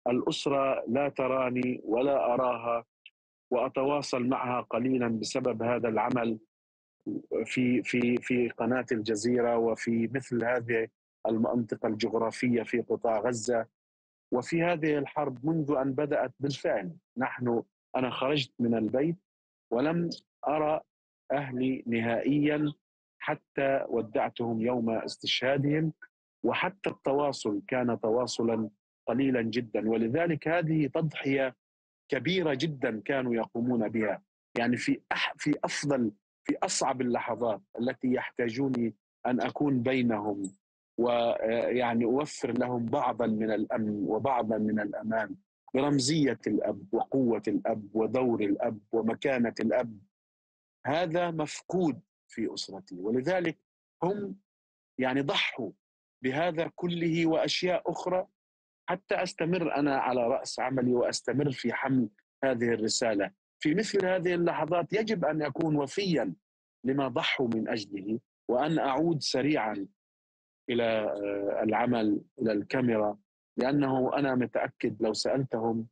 الاسره لا تراني ولا اراها واتواصل معها قليلا بسبب هذا العمل في في في قناه الجزيره وفي مثل هذه المنطقه الجغرافيه في قطاع غزه وفي هذه الحرب منذ ان بدات بالفعل نحن انا خرجت من البيت ولم ارى اهلي نهائيا حتى ودعتهم يوم استشهادهم وحتى التواصل كان تواصلا قليلا جدا ولذلك هذه تضحيه كبيره جدا كانوا يقومون بها يعني في أح في افضل في اصعب اللحظات التي يحتاجوني ان اكون بينهم ويعني اوفر لهم بعضا من الامن وبعضا من الامان برمزيه الاب وقوه الاب ودور الاب ومكانه الاب هذا مفقود في اسرتي ولذلك هم يعني ضحوا بهذا كله واشياء اخرى حتى استمر انا على راس عملي واستمر في حمل هذه الرساله في مثل هذه اللحظات يجب ان اكون وفيا لما ضحوا من اجله وان اعود سريعا الى آه، العمل الى الكاميرا لانه انا متاكد لو سالتهم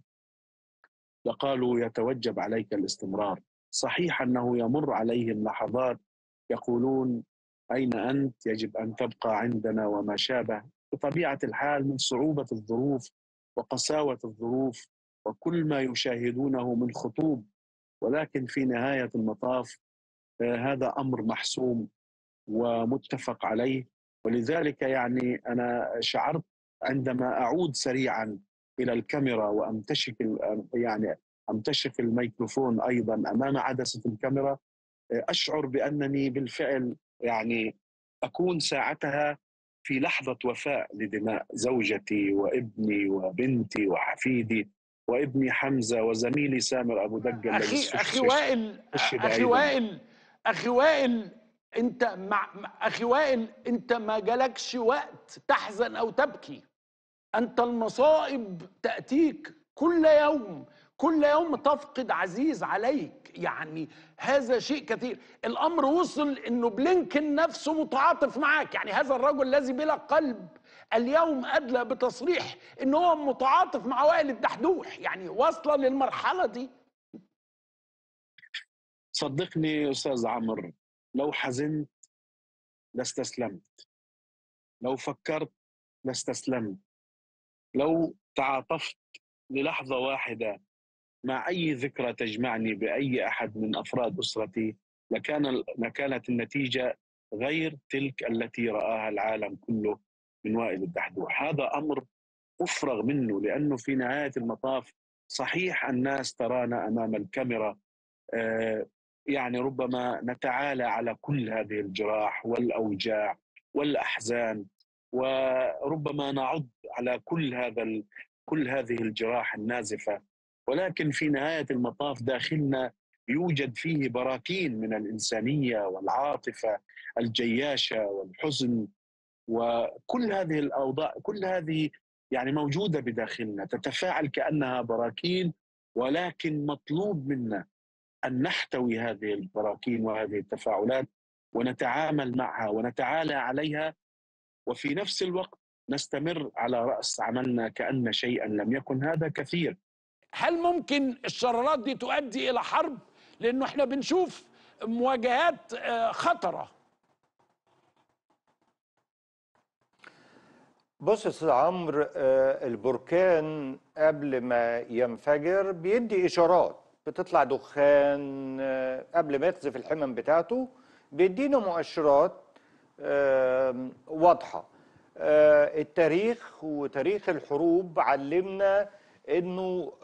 لقالوا يتوجب عليك الاستمرار صحيح انه يمر عليهم لحظات يقولون اين انت يجب ان تبقى عندنا وما شابه بطبيعه الحال من صعوبه الظروف وقساوه الظروف وكل ما يشاهدونه من خطوب ولكن في نهايه المطاف آه، هذا امر محسوم ومتفق عليه ولذلك يعني انا شعرت عندما اعود سريعا الى الكاميرا وامتشك يعني امتشك الميكروفون ايضا امام عدسه الكاميرا اشعر بانني بالفعل يعني اكون ساعتها في لحظه وفاء لدماء زوجتي وابني وبنتي وحفيدي وابني حمزه وزميلي سامر ابو دقه اخي اخي وائل اخي وائل اخي وائل انت مع اخي وائل انت ما جالكش وقت تحزن او تبكي انت المصائب تاتيك كل يوم كل يوم تفقد عزيز عليك يعني هذا شيء كثير الامر وصل انه بلينكن نفسه متعاطف معك يعني هذا الرجل الذي بلا قلب اليوم ادلى بتصريح ان هو متعاطف مع وائل الدحدوح يعني واصله للمرحله دي صدقني استاذ عمرو لو حزنت لاستسلمت لو فكرت لاستسلمت لو تعاطفت للحظه واحده مع اي ذكرى تجمعني باي احد من افراد اسرتي لكان لكانت النتيجه غير تلك التي راها العالم كله من وائل الدحدوح هذا امر افرغ منه لانه في نهايه المطاف صحيح الناس ترانا امام الكاميرا آه، يعني ربما نتعالى على كل هذه الجراح والاوجاع والاحزان وربما نعض على كل هذا كل هذه الجراح النازفه ولكن في نهايه المطاف داخلنا يوجد فيه براكين من الانسانيه والعاطفه الجياشه والحزن وكل هذه الاوضاع كل هذه يعني موجوده بداخلنا تتفاعل كانها براكين ولكن مطلوب منا ان نحتوي هذه البراكين وهذه التفاعلات ونتعامل معها ونتعالى عليها وفي نفس الوقت نستمر على راس عملنا كان شيئا لم يكن هذا كثير هل ممكن الشرارات دي تؤدي الى حرب لانه احنا بنشوف مواجهات آه، خطره بص يا استاذ عمرو آه، البركان قبل ما ينفجر بيدي اشارات بتطلع دخان آه، قبل ما يقذف الحمم بتاعته بيدينا مؤشرات واضحه التاريخ وتاريخ الحروب علمنا انه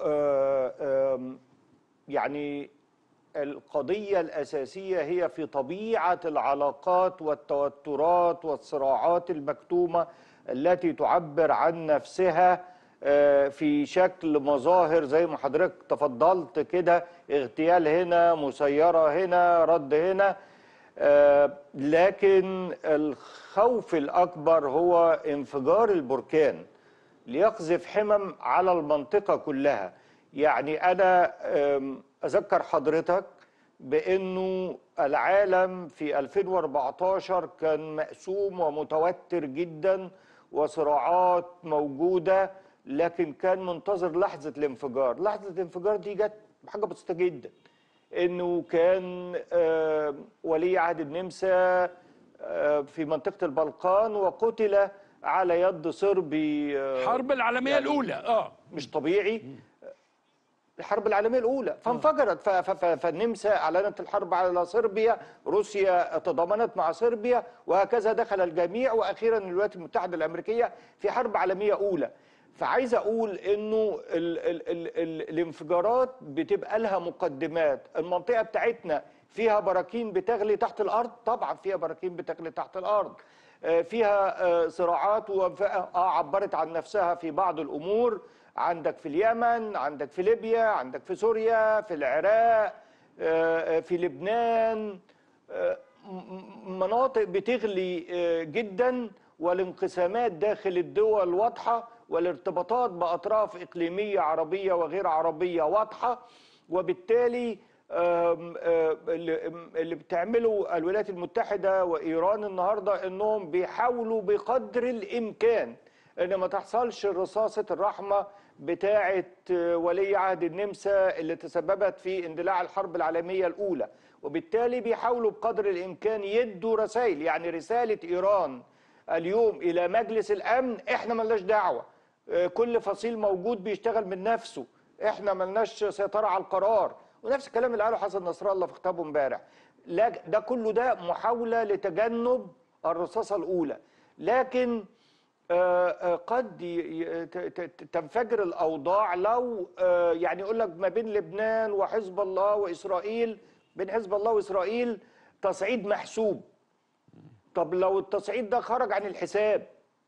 يعني القضيه الاساسيه هي في طبيعه العلاقات والتوترات والصراعات المكتومه التي تعبر عن نفسها آه، في شكل مظاهر زي ما حضرتك تفضلت كده اغتيال هنا مسيره هنا رد هنا آه، لكن الخوف الاكبر هو انفجار البركان ليقذف حمم على المنطقة كلها يعني أنا أذكر حضرتك بأنه العالم في 2014 كان مقسوم ومتوتر جدا وصراعات موجودة لكن كان منتظر لحظه الانفجار لحظه الانفجار دي جت بحاجه بسيطه جدا انه كان آه، ولي عهد النمسا آه، في منطقه البلقان وقتل على يد صربي آه، الحرب العالميه يعني الاولى اه مش طبيعي الحرب العالميه الاولى فانفجرت ف- ف- ف- فالنمسا اعلنت الحرب على صربيا روسيا تضامنت مع صربيا وهكذا دخل الجميع واخيرا الولايات المتحده الامريكيه في حرب عالميه اولى فعايز اقول انه ال ال ال ال الانفجارات بتبقى لها مقدمات المنطقه بتاعتنا فيها براكين بتغلي تحت الارض طبعا فيها براكين بتغلي تحت الارض آه، فيها آه، صراعات وف- اه عبرت عن نفسها في بعض الامور عندك في اليمن عندك في ليبيا عندك في سوريا في العراق آه، آه، في لبنان آه، م- م- مناطق بتغلي آه، جدا والانقسامات داخل الدول واضحة والارتباطات بأطراف إقليمية عربية وغير عربية واضحة وبالتالي آم، آه، اللي اللي بتعمله الولايات المتحدة وإيران النهاردة إنهم بيحاولوا بقدر الإمكان ان ما تحصلش رصاصه الرحمه بتاعه ولي عهد النمسا اللي تسببت في اندلاع الحرب العالميه الاولى وبالتالي بيحاولوا بقدر الامكان يدوا رسائل يعني رساله ايران اليوم الى مجلس الامن احنا ملناش دعوه آه، كل فصيل موجود بيشتغل من نفسه احنا ملناش سيطره على القرار ونفس الكلام اللي قاله حسن نصر الله في خطابه امبارح لا ده كله ده محاوله لتجنب الرصاصه الاولى لكن آه، آه، قد ي- ي- ت- ت- تنفجر الاوضاع لو آه، يعني يقول لك ما بين لبنان وحزب الله واسرائيل بين حزب الله واسرائيل تصعيد محسوب طب لو التصعيد ده خرج عن الحساب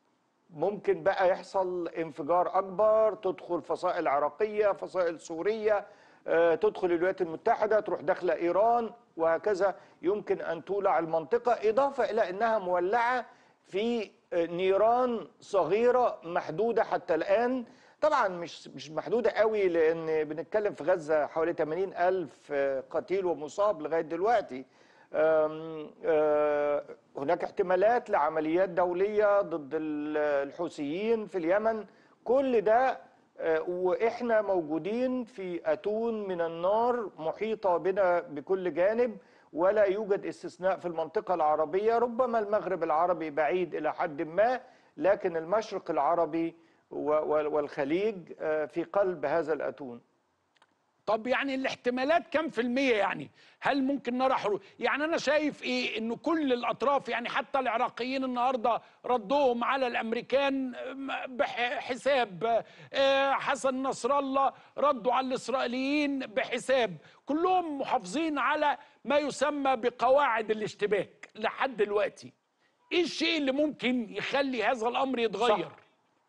ممكن بقى يحصل انفجار اكبر تدخل فصائل عراقيه فصائل سوريه آه، تدخل الولايات المتحده تروح داخله ايران وهكذا يمكن ان تولع المنطقه اضافه الى انها مولعه في آه، نيران صغيره محدوده حتى الان طبعا مش مش محدوده قوي لان بنتكلم في غزه حوالي 80 الف آه، قتيل ومصاب لغايه دلوقتي آم، آه، هناك احتمالات لعمليات دولية ضد ال- الحوثيين في اليمن كل ده آه، وإحنا موجودين في أتون من النار محيطة بنا بكل جانب ولا يوجد استثناء في المنطقة العربية ربما المغرب العربي بعيد إلى حد ما لكن المشرق العربي و- و- والخليج آه، في قلب هذا الأتون طب يعني الاحتمالات كم في المية يعني هل ممكن نرى حروب يعني أنا شايف إيه إنه كل الأطراف يعني حتى العراقيين النهاردة ردوهم على الأمريكان بحساب آه، حسن نصر الله ردوا على الإسرائيليين بحساب كلهم محافظين على ما يسمى بقواعد الاشتباك لحد دلوقتي إيه الشيء اللي ممكن يخلي هذا الأمر يتغير صح.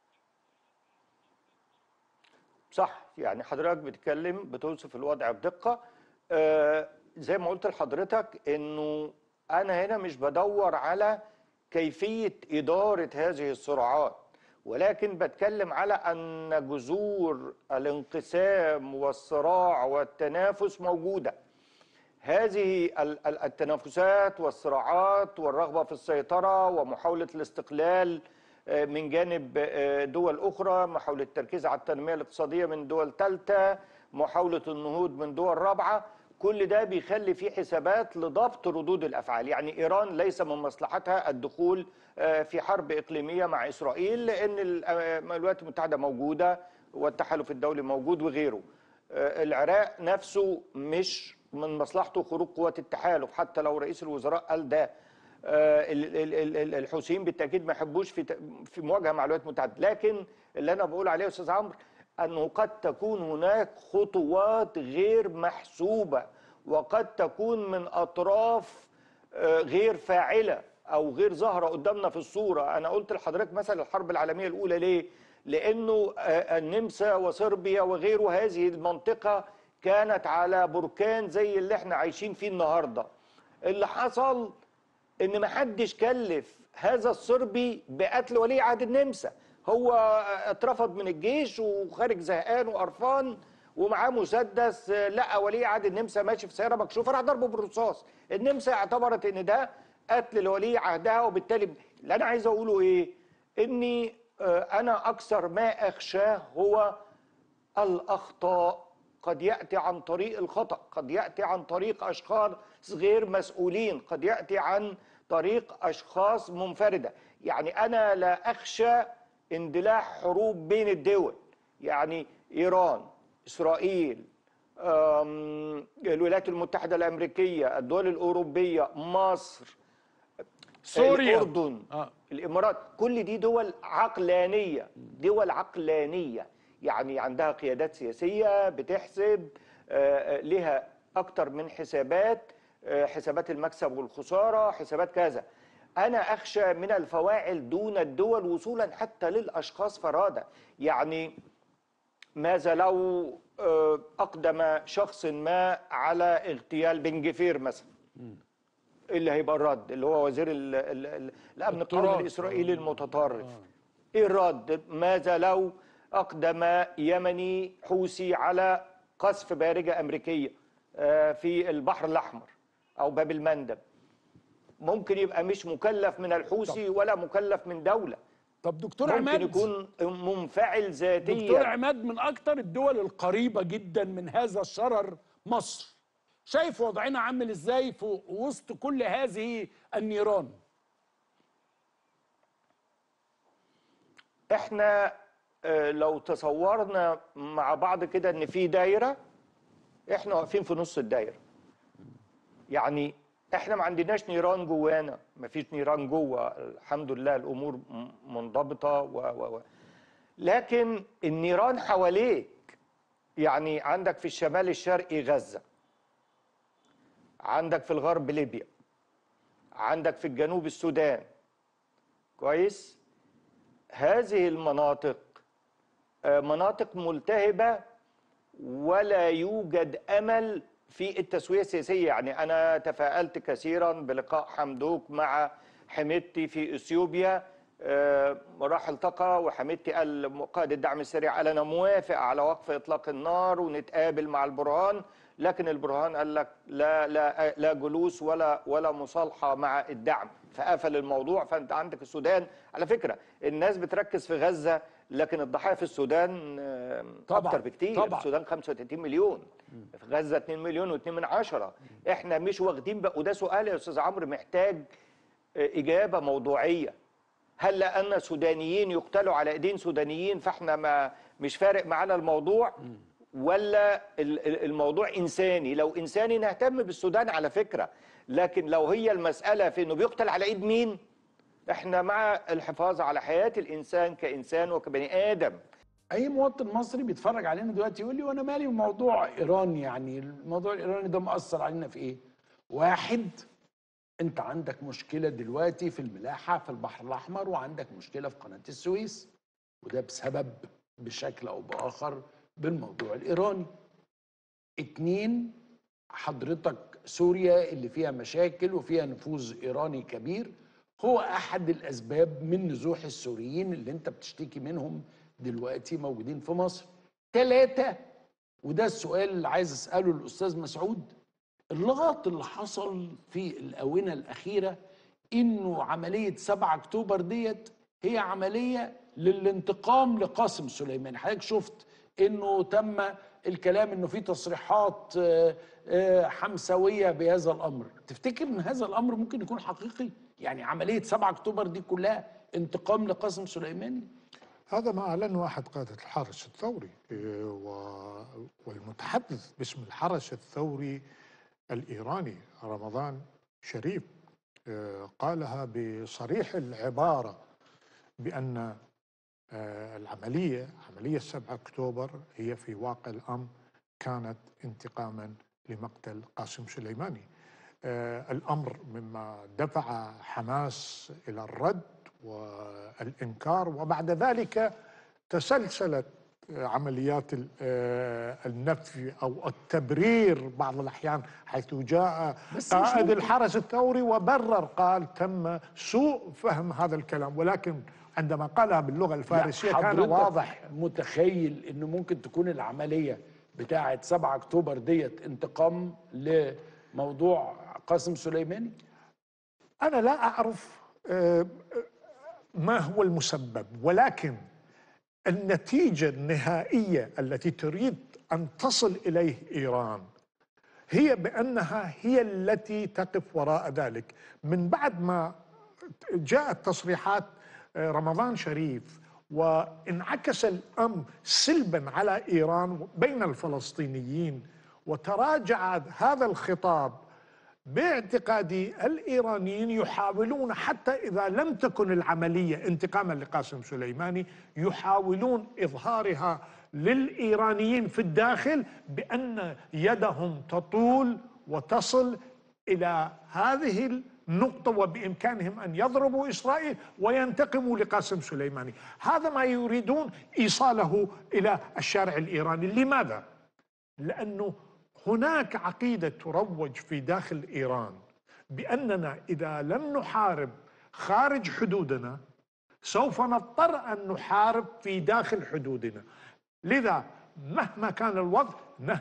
صح يعني حضرتك بتتكلم بتوصف الوضع بدقة آه زي ما قلت لحضرتك انه انا هنا مش بدور على كيفية إدارة هذه الصراعات ولكن بتكلم على أن جذور الانقسام والصراع والتنافس موجودة هذه ال- ال- التنافسات والصراعات والرغبة في السيطرة ومحاولة الاستقلال آه، من جانب آه، دول أخرى محاولة التركيز على التنمية الاقتصادية من دول ثالثة محاولة النهوض من دول رابعة كل ده بيخلي فيه حسابات لضبط ردود الأفعال يعني إيران ليس من مصلحتها الدخول آه، في حرب إقليمية مع إسرائيل لأن ال- آه، الولايات المتحدة موجودة والتحالف الدولي موجود وغيره آه، العراق نفسه مش من مصلحته خروج قوات التحالف حتى لو رئيس الوزراء قال ده آه، ال- ال- ال- ال- الحوثيين بالتاكيد ما يحبوش في ت- في مواجهه مع الولايات المتحده لكن اللي انا بقول عليه يا استاذ عمرو انه قد تكون هناك خطوات غير محسوبه وقد تكون من اطراف آه، غير فاعله او غير ظاهره قدامنا في الصوره انا قلت لحضرتك مثلا الحرب العالميه الاولى ليه لانه آه، النمسا وصربيا وغيره هذه المنطقه كانت على بركان زي اللي احنا عايشين فيه النهارده اللي حصل ان ما حدش كلف هذا الصربي بقتل ولي عهد النمسا هو اترفض من الجيش وخارج زهقان وقرفان ومعاه مسدس لقى ولي عهد النمسا ماشي في سياره مكشوفه راح ضربه بالرصاص النمسا اعتبرت ان ده قتل لولي عهدها وبالتالي اللي انا عايز اقوله ايه اني آه، انا اكثر ما اخشاه هو الاخطاء قد ياتي عن طريق الخطا قد ياتي عن طريق اشخاص غير مسؤولين قد ياتي عن طريق اشخاص منفرده يعني انا لا اخشى اندلاع حروب بين الدول يعني ايران اسرائيل آم، الولايات المتحده الامريكيه الدول الاوروبيه مصر سوريا الاردن آه. الامارات كل دي دول عقلانيه دول عقلانيه يعني عندها قيادات سياسيه بتحسب آه، آه، لها اكتر من حسابات آه، حسابات المكسب والخساره حسابات كذا انا اخشى من الفواعل دون الدول وصولا حتى للاشخاص فرادى يعني ماذا لو آه، اقدم شخص ما على اغتيال بن جفير مثلا اللي هيبقى الرد اللي هو وزير ال ال ال الامن القومي التراث. الاسرائيلي المتطرف ايه الرد ماذا لو اقدم يمني حوثي على قصف بارجه امريكيه آه، في البحر الاحمر او باب المندب ممكن يبقى مش مكلف من الحوثي ولا مكلف من دوله طب دكتور ممكن عماد يكون منفعل ذاتيا دكتور عماد من اكتر الدول القريبه جدا من هذا الشرر مصر شايف وضعنا عامل ازاي في وسط كل هذه النيران احنا آه، لو تصورنا مع بعض كده ان في دايره احنا واقفين في نص الدايره يعني احنا ما عندناش نيران جوانا ما فيش نيران جوه الحمد لله الامور م- منضبطه و و و لكن النيران حواليك يعني عندك في الشمال الشرقي غزه عندك في الغرب ليبيا عندك في الجنوب السودان كويس هذه المناطق آه، مناطق ملتهبة ولا يوجد أمل في التسوية السياسية يعني أنا تفائلت كثيرا بلقاء حمدوك مع حميدتي في اثيوبيا آه، راح التقى وحميدتي قال قائد الدعم السريع قال انا موافق على وقف اطلاق النار ونتقابل مع البرهان لكن البرهان قال لك لا لا لا جلوس ولا ولا مصالحه مع الدعم فقفل الموضوع فانت عندك السودان على فكره الناس بتركز في غزه لكن الضحايا في السودان آه، طبعاً، اكتر بكتير طبعاً. السودان 35 مليون في غزه 2 مليون و2 من عشرة احنا مش واخدين بقى وده سؤال يا استاذ عمرو محتاج آه، اجابه موضوعيه هل لان سودانيين يقتلوا على ايدين سودانيين فاحنا ما مش فارق معانا الموضوع ولا ال- ال- الموضوع انساني لو انساني نهتم بالسودان على فكره لكن لو هي المساله في انه بيقتل على ايد مين احنا مع الحفاظ على حياه الانسان كانسان وكبني ادم اي مواطن مصري بيتفرج علينا دلوقتي يقول لي وانا مالي بموضوع ايران يعني الموضوع الايراني ده مأثر علينا في ايه واحد انت عندك مشكله دلوقتي في الملاحه في البحر الاحمر وعندك مشكله في قناه السويس وده بسبب بشكل او باخر بالموضوع الايراني اتنين حضرتك سوريا اللي فيها مشاكل وفيها نفوذ ايراني كبير هو احد الاسباب من نزوح السوريين اللي انت بتشتكي منهم دلوقتي موجودين في مصر ثلاثة وده السؤال اللي عايز اساله الاستاذ مسعود اللغط اللي حصل في الاونه الاخيره انه عمليه 7 اكتوبر ديت هي عمليه للانتقام لقاسم سليمان حضرتك شفت انه تم الكلام انه في تصريحات آه، آه، حمسويه بهذا الامر تفتكر ان هذا الامر ممكن يكون حقيقي يعني عمليه 7 اكتوبر دي كلها انتقام لقاسم سليماني هذا ما أعلنه أحد قادة الحرس الثوري إيه، و- والمتحدث باسم الحرس الثوري الإيراني رمضان شريف إيه، قالها بصريح العبارة بأن آه، العملية عملية 7 أكتوبر هي في واقع الأمر كانت انتقاما لمقتل قاسم سليماني آه، الأمر مما دفع حماس إلى الرد والإنكار وبعد ذلك تسلسلت آه، عمليات ال- آه، النفي أو التبرير بعض الأحيان حيث جاء بس مش قائد ممكن. الحرس الثوري وبرر قال تم سوء فهم هذا الكلام ولكن عندما قالها باللغة الفارسية لا، كان حضرتك واضح متخيل انه ممكن تكون العمليه بتاعه 7 اكتوبر ديت انتقام لموضوع قاسم سليماني أنا لا أعرف آه، ما هو المسبب ولكن النتيجة النهائية التي تريد أن تصل إليه إيران هي بأنها هي التي تقف وراء ذلك من بعد ما جاءت تصريحات آه، رمضان شريف وانعكس الأمر سلبا على إيران بين الفلسطينيين وتراجع هذا الخطاب باعتقادي الايرانيين يحاولون حتى اذا لم تكن العمليه انتقاما لقاسم سليماني يحاولون اظهارها للايرانيين في الداخل بان يدهم تطول وتصل الى هذه النقطة وبإمكانهم أن يضربوا إسرائيل وينتقموا لقاسم سليماني هذا ما يريدون إيصاله إلى الشارع الإيراني لماذا؟ لأنه هناك عقيدة تروج في داخل إيران بأننا إذا لم نحارب خارج حدودنا سوف نضطر أن نحارب في داخل حدودنا لذا مهما كان الوضع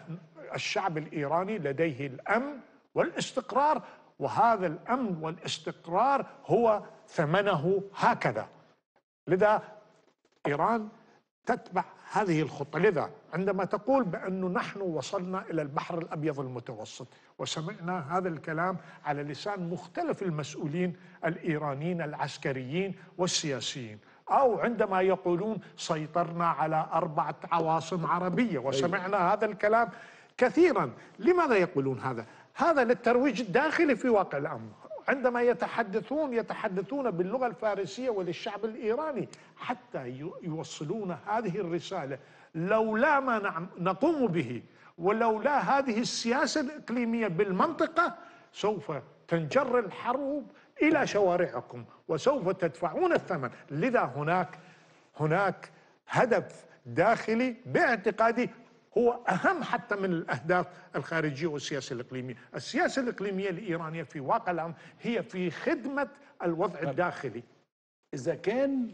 الشعب الإيراني لديه الأمن والاستقرار وهذا الأمن والاستقرار هو ثمنه هكذا لذا إيران تتبع هذه الخطة لذا عندما تقول بأنه نحن وصلنا إلى البحر الأبيض المتوسط وسمعنا هذا الكلام على لسان مختلف المسؤولين الإيرانيين العسكريين والسياسيين أو عندما يقولون سيطرنا على أربعة عواصم عربية وسمعنا هذا الكلام كثيرا لماذا يقولون هذا؟ هذا للترويج الداخلي في واقع الأمر عندما يتحدثون يتحدثون باللغة الفارسية وللشعب الإيراني حتى يوصلون هذه الرسالة لولا ما نقوم به ولولا هذه السياسة الإقليمية بالمنطقة سوف تنجر الحروب إلى شوارعكم وسوف تدفعون الثمن لذا هناك هناك هدف داخلي باعتقادي هو أهم حتى من الأهداف الخارجية والسياسة الإقليمية السياسة الإقليمية الإيرانية في واقع الأمر هي في خدمة الوضع الداخلي إذا كان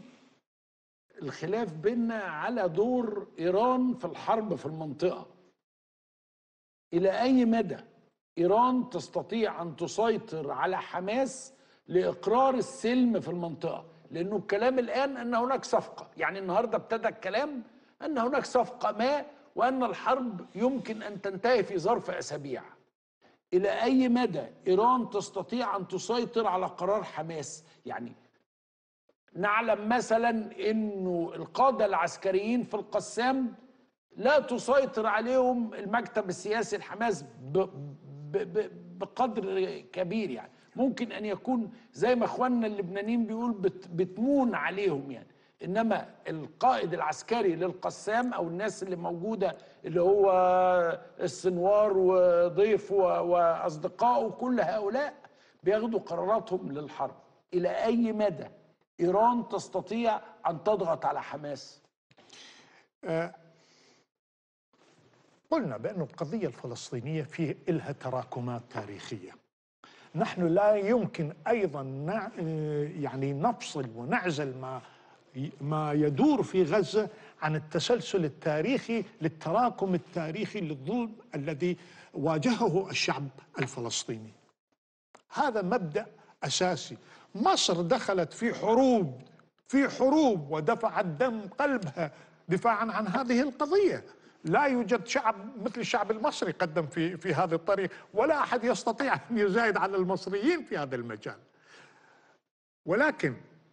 الخلاف بيننا على دور إيران في الحرب في المنطقة إلى أي مدى إيران تستطيع أن تسيطر على حماس لإقرار السلم في المنطقة لأنه الكلام الآن أن هناك صفقة يعني النهاردة ابتدى الكلام أن هناك صفقة ما وأن الحرب يمكن أن تنتهي في ظرف أسابيع إلى أي مدى إيران تستطيع أن تسيطر على قرار حماس يعني نعلم مثلا أنه القادة العسكريين في القسام لا تسيطر عليهم المكتب السياسي الحماس بقدر كبير يعني ممكن أن يكون زي ما إخواننا اللبنانيين بيقول بتمون عليهم يعني انما القائد العسكري للقسام او الناس اللي موجوده اللي هو السنوار وضيف واصدقائه كل هؤلاء بياخدوا قراراتهم للحرب الى اي مدى ايران تستطيع ان تضغط على حماس أه قلنا بأن القضية الفلسطينية في إلها تراكمات تاريخية نحن لا يمكن أيضا يعني نفصل ونعزل ما ما يدور في غزة عن التسلسل التاريخي للتراكم التاريخي للظلم الذي واجهه الشعب الفلسطيني هذا مبدأ أساسي مصر دخلت في حروب في حروب ودفعت دم قلبها دفاعا عن هذه القضية لا يوجد شعب مثل الشعب المصري قدم في في هذا الطريق ولا أحد يستطيع أن يزايد على المصريين في هذا المجال ولكن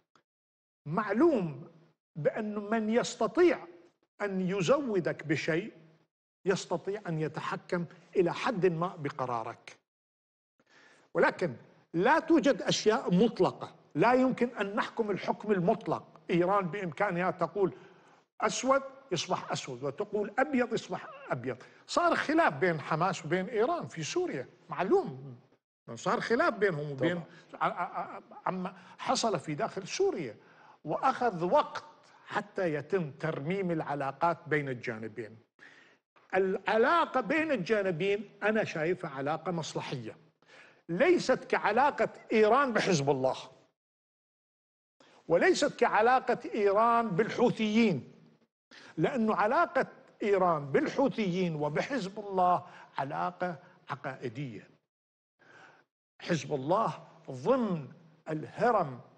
معلوم بأن من يستطيع أن يزودك بشيء يستطيع أن يتحكم إلى حد ما بقرارك ولكن لا توجد أشياء مطلقة لا يمكن أن نحكم الحكم المطلق إيران بإمكانها تقول أسود يصبح أسود وتقول أبيض يصبح أبيض صار خلاف بين حماس وبين إيران في سوريا معلوم صار خلاف بينهم وبين عما حصل في داخل سوريا واخذ وقت حتى يتم ترميم العلاقات بين الجانبين العلاقه بين الجانبين انا شايفها علاقه مصلحيه ليست كعلاقه ايران بحزب الله وليست كعلاقه ايران بالحوثيين لانه علاقه ايران بالحوثيين وبحزب الله علاقه عقائديه حزب الله ضمن الهرم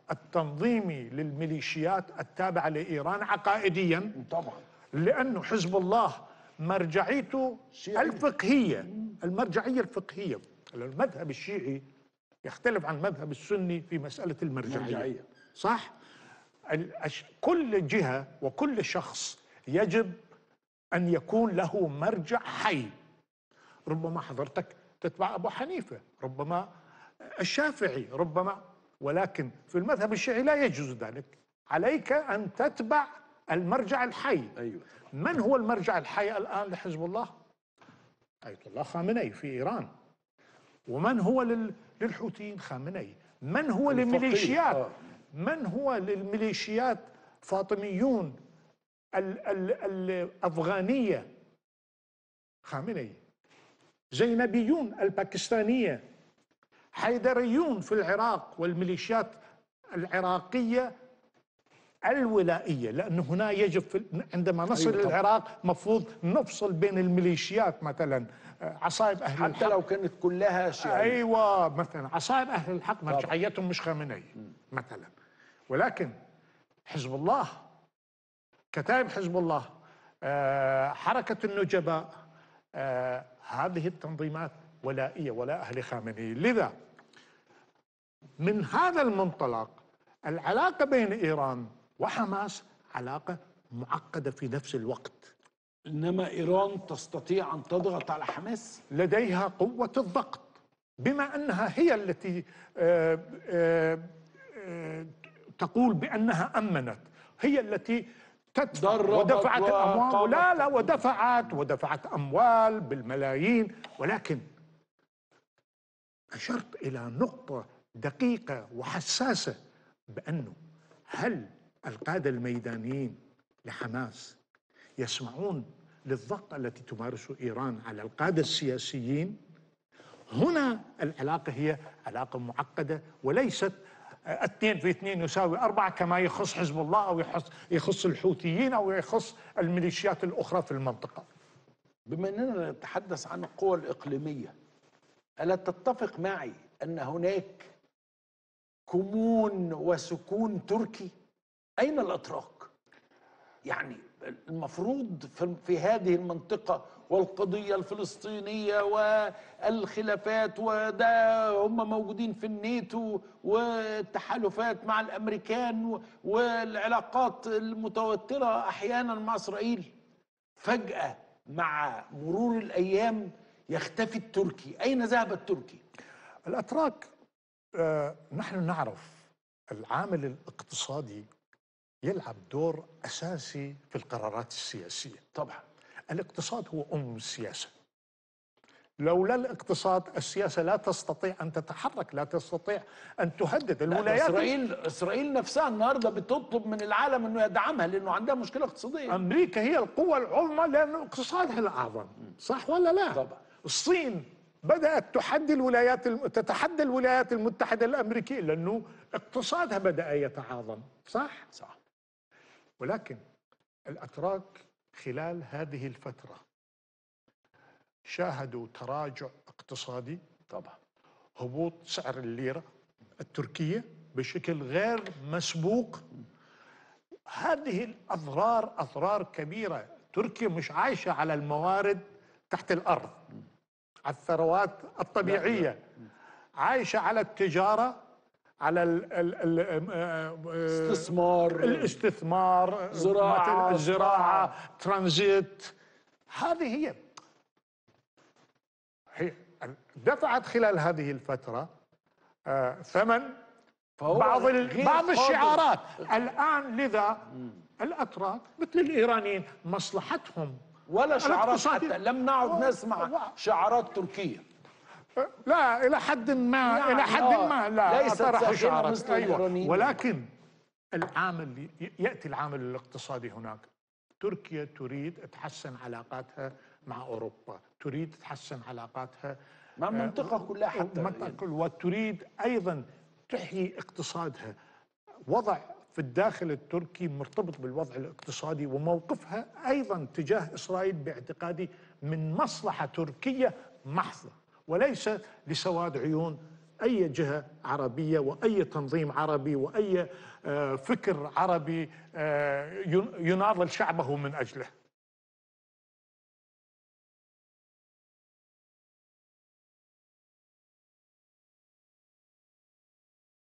التنظيمي للميليشيات التابعة لإيران عقائديا طبعا لأنه حزب الله مرجعيته شيعي. الفقهية المرجعية الفقهية المذهب الشيعي يختلف عن المذهب السني في مسألة المرجعية مرجعية. صح؟ الأش- كل جهة وكل شخص يجب أن يكون له مرجع حي ربما حضرتك تتبع أبو حنيفة ربما الشافعي ربما ولكن في المذهب الشيعي لا يجوز ذلك عليك أن تتبع المرجع الحي ايوه من هو المرجع الحي الآن لحزب الله؟ آية الله خامنئي في إيران ومن هو لل... للحوثيين خامنئي من هو الفقيه، للميليشيات آه. من هو للميليشيات فاطميون ال... ال... الأفغانية خامنئي زينبيون الباكستانية حيدريون في العراق والميليشيات العراقية الولائية لأن هنا يجب في عندما نصل أيوة أيوة طبعاً. العراق مفروض نفصل بين الميليشيات مثلا آه، عصائب أهل حتى الحق لو كانت كلها شيعية ايوه مثلا عصائب اهل الحق مرجعيتهم مش خامنئي مثلا ولكن حزب الله كتائب حزب الله آه، حركه النجباء آه، هذه التنظيمات ولائيه ولا اهل خامنئي لذا من هذا المنطلق العلاقه بين ايران وحماس علاقه معقده في نفس الوقت انما ايران تستطيع ان تضغط على حماس لديها قوة الضغط بما أنها هي التي آه، آه، آه، تقول بأنها أمنت هي التي تدفع دربت ودفعت الأموال وقامت. لا لا ودفعت ودفعت أموال بالملايين ولكن أشرت إلى نقطة دقيقة وحساسة بأنه هل القادة الميدانيين لحماس يسمعون للضغط التي تمارسه ايران على القاده السياسيين هنا العلاقه هي علاقه معقده وليست آه، اثنين في اثنين يساوي أربعة كما يخص حزب الله أو يخص, يخص الحوثيين أو يخص الميليشيات الأخرى في المنطقة بما اننا نتحدث عن القوى الاقليميه الا تتفق معي ان هناك كمون وسكون تركي اين الاتراك يعني المفروض في, في هذه المنطقه والقضيه الفلسطينيه والخلافات وده هم موجودين في الناتو والتحالفات مع الامريكان و- والعلاقات المتوتره احيانا مع اسرائيل فجأة مع مرور الأيام يختفي التركي أين ذهب التركي؟ الأتراك آه، نحن نعرف العامل الاقتصادي يلعب دور أساسي في القرارات السياسية طبعا الاقتصاد هو أم السياسة لولا الاقتصاد السياسة لا تستطيع أن تتحرك لا تستطيع أن تهدد لا، ده الولايات إسرائيل إسرائيل نفسها النهاردة بتطلب من العالم أنه يدعمها لأنه عندها مشكلة اقتصادية أمريكا هي القوة العظمى لأن اقتصادها الأعظم صح ولا لا؟ طبعا. الصين بدأت تحدي الولايات الم... تتحدى الولايات المتحدة الأمريكية لأنه اقتصادها بدأ يتعاظم صح؟ صح ولكن الأتراك خلال هذه الفترة شاهدوا تراجع اقتصادي طبعا هبوط سعر الليرة التركية بشكل غير مسبوق هذه الأضرار أضرار كبيرة تركيا مش عايشة على الموارد تحت الأرض على الثروات الطبيعية عايشة على التجارة على ال ال ال استثمار الاستثمار زراعة، مثل الزراعة ترانزيت هذه هي هي دفعت خلال هذه الفترة آه، ثمن فهو بعض ال- غير بعض قادر. الشعارات الآن لذا الأتراك مثل الإيرانيين مصلحتهم ولا شعارات الاقتصادي. حتى لم نعد و- نسمع و- شعارات تركية آه، لا إلى حد ما يعني إلى حد آه، ما لا ليست طرحوا ساخنة شعارات مثل الإيرانيين. ولكن العامل ي- يأتي العامل الاقتصادي هناك تركيا تريد تحسن علاقاتها مع أوروبا تريد تحسن علاقاتها مع المنطقة كلها حتى المنطقة يعني. كلها وتريد أيضا تحيي اقتصادها وضع في الداخل التركي مرتبط بالوضع الاقتصادي وموقفها أيضا تجاه إسرائيل باعتقادي من مصلحة تركية محضة وليس لسواد عيون اي جهه عربيه واي تنظيم عربي واي آه، فكر عربي آه، ين- يناضل شعبه من اجله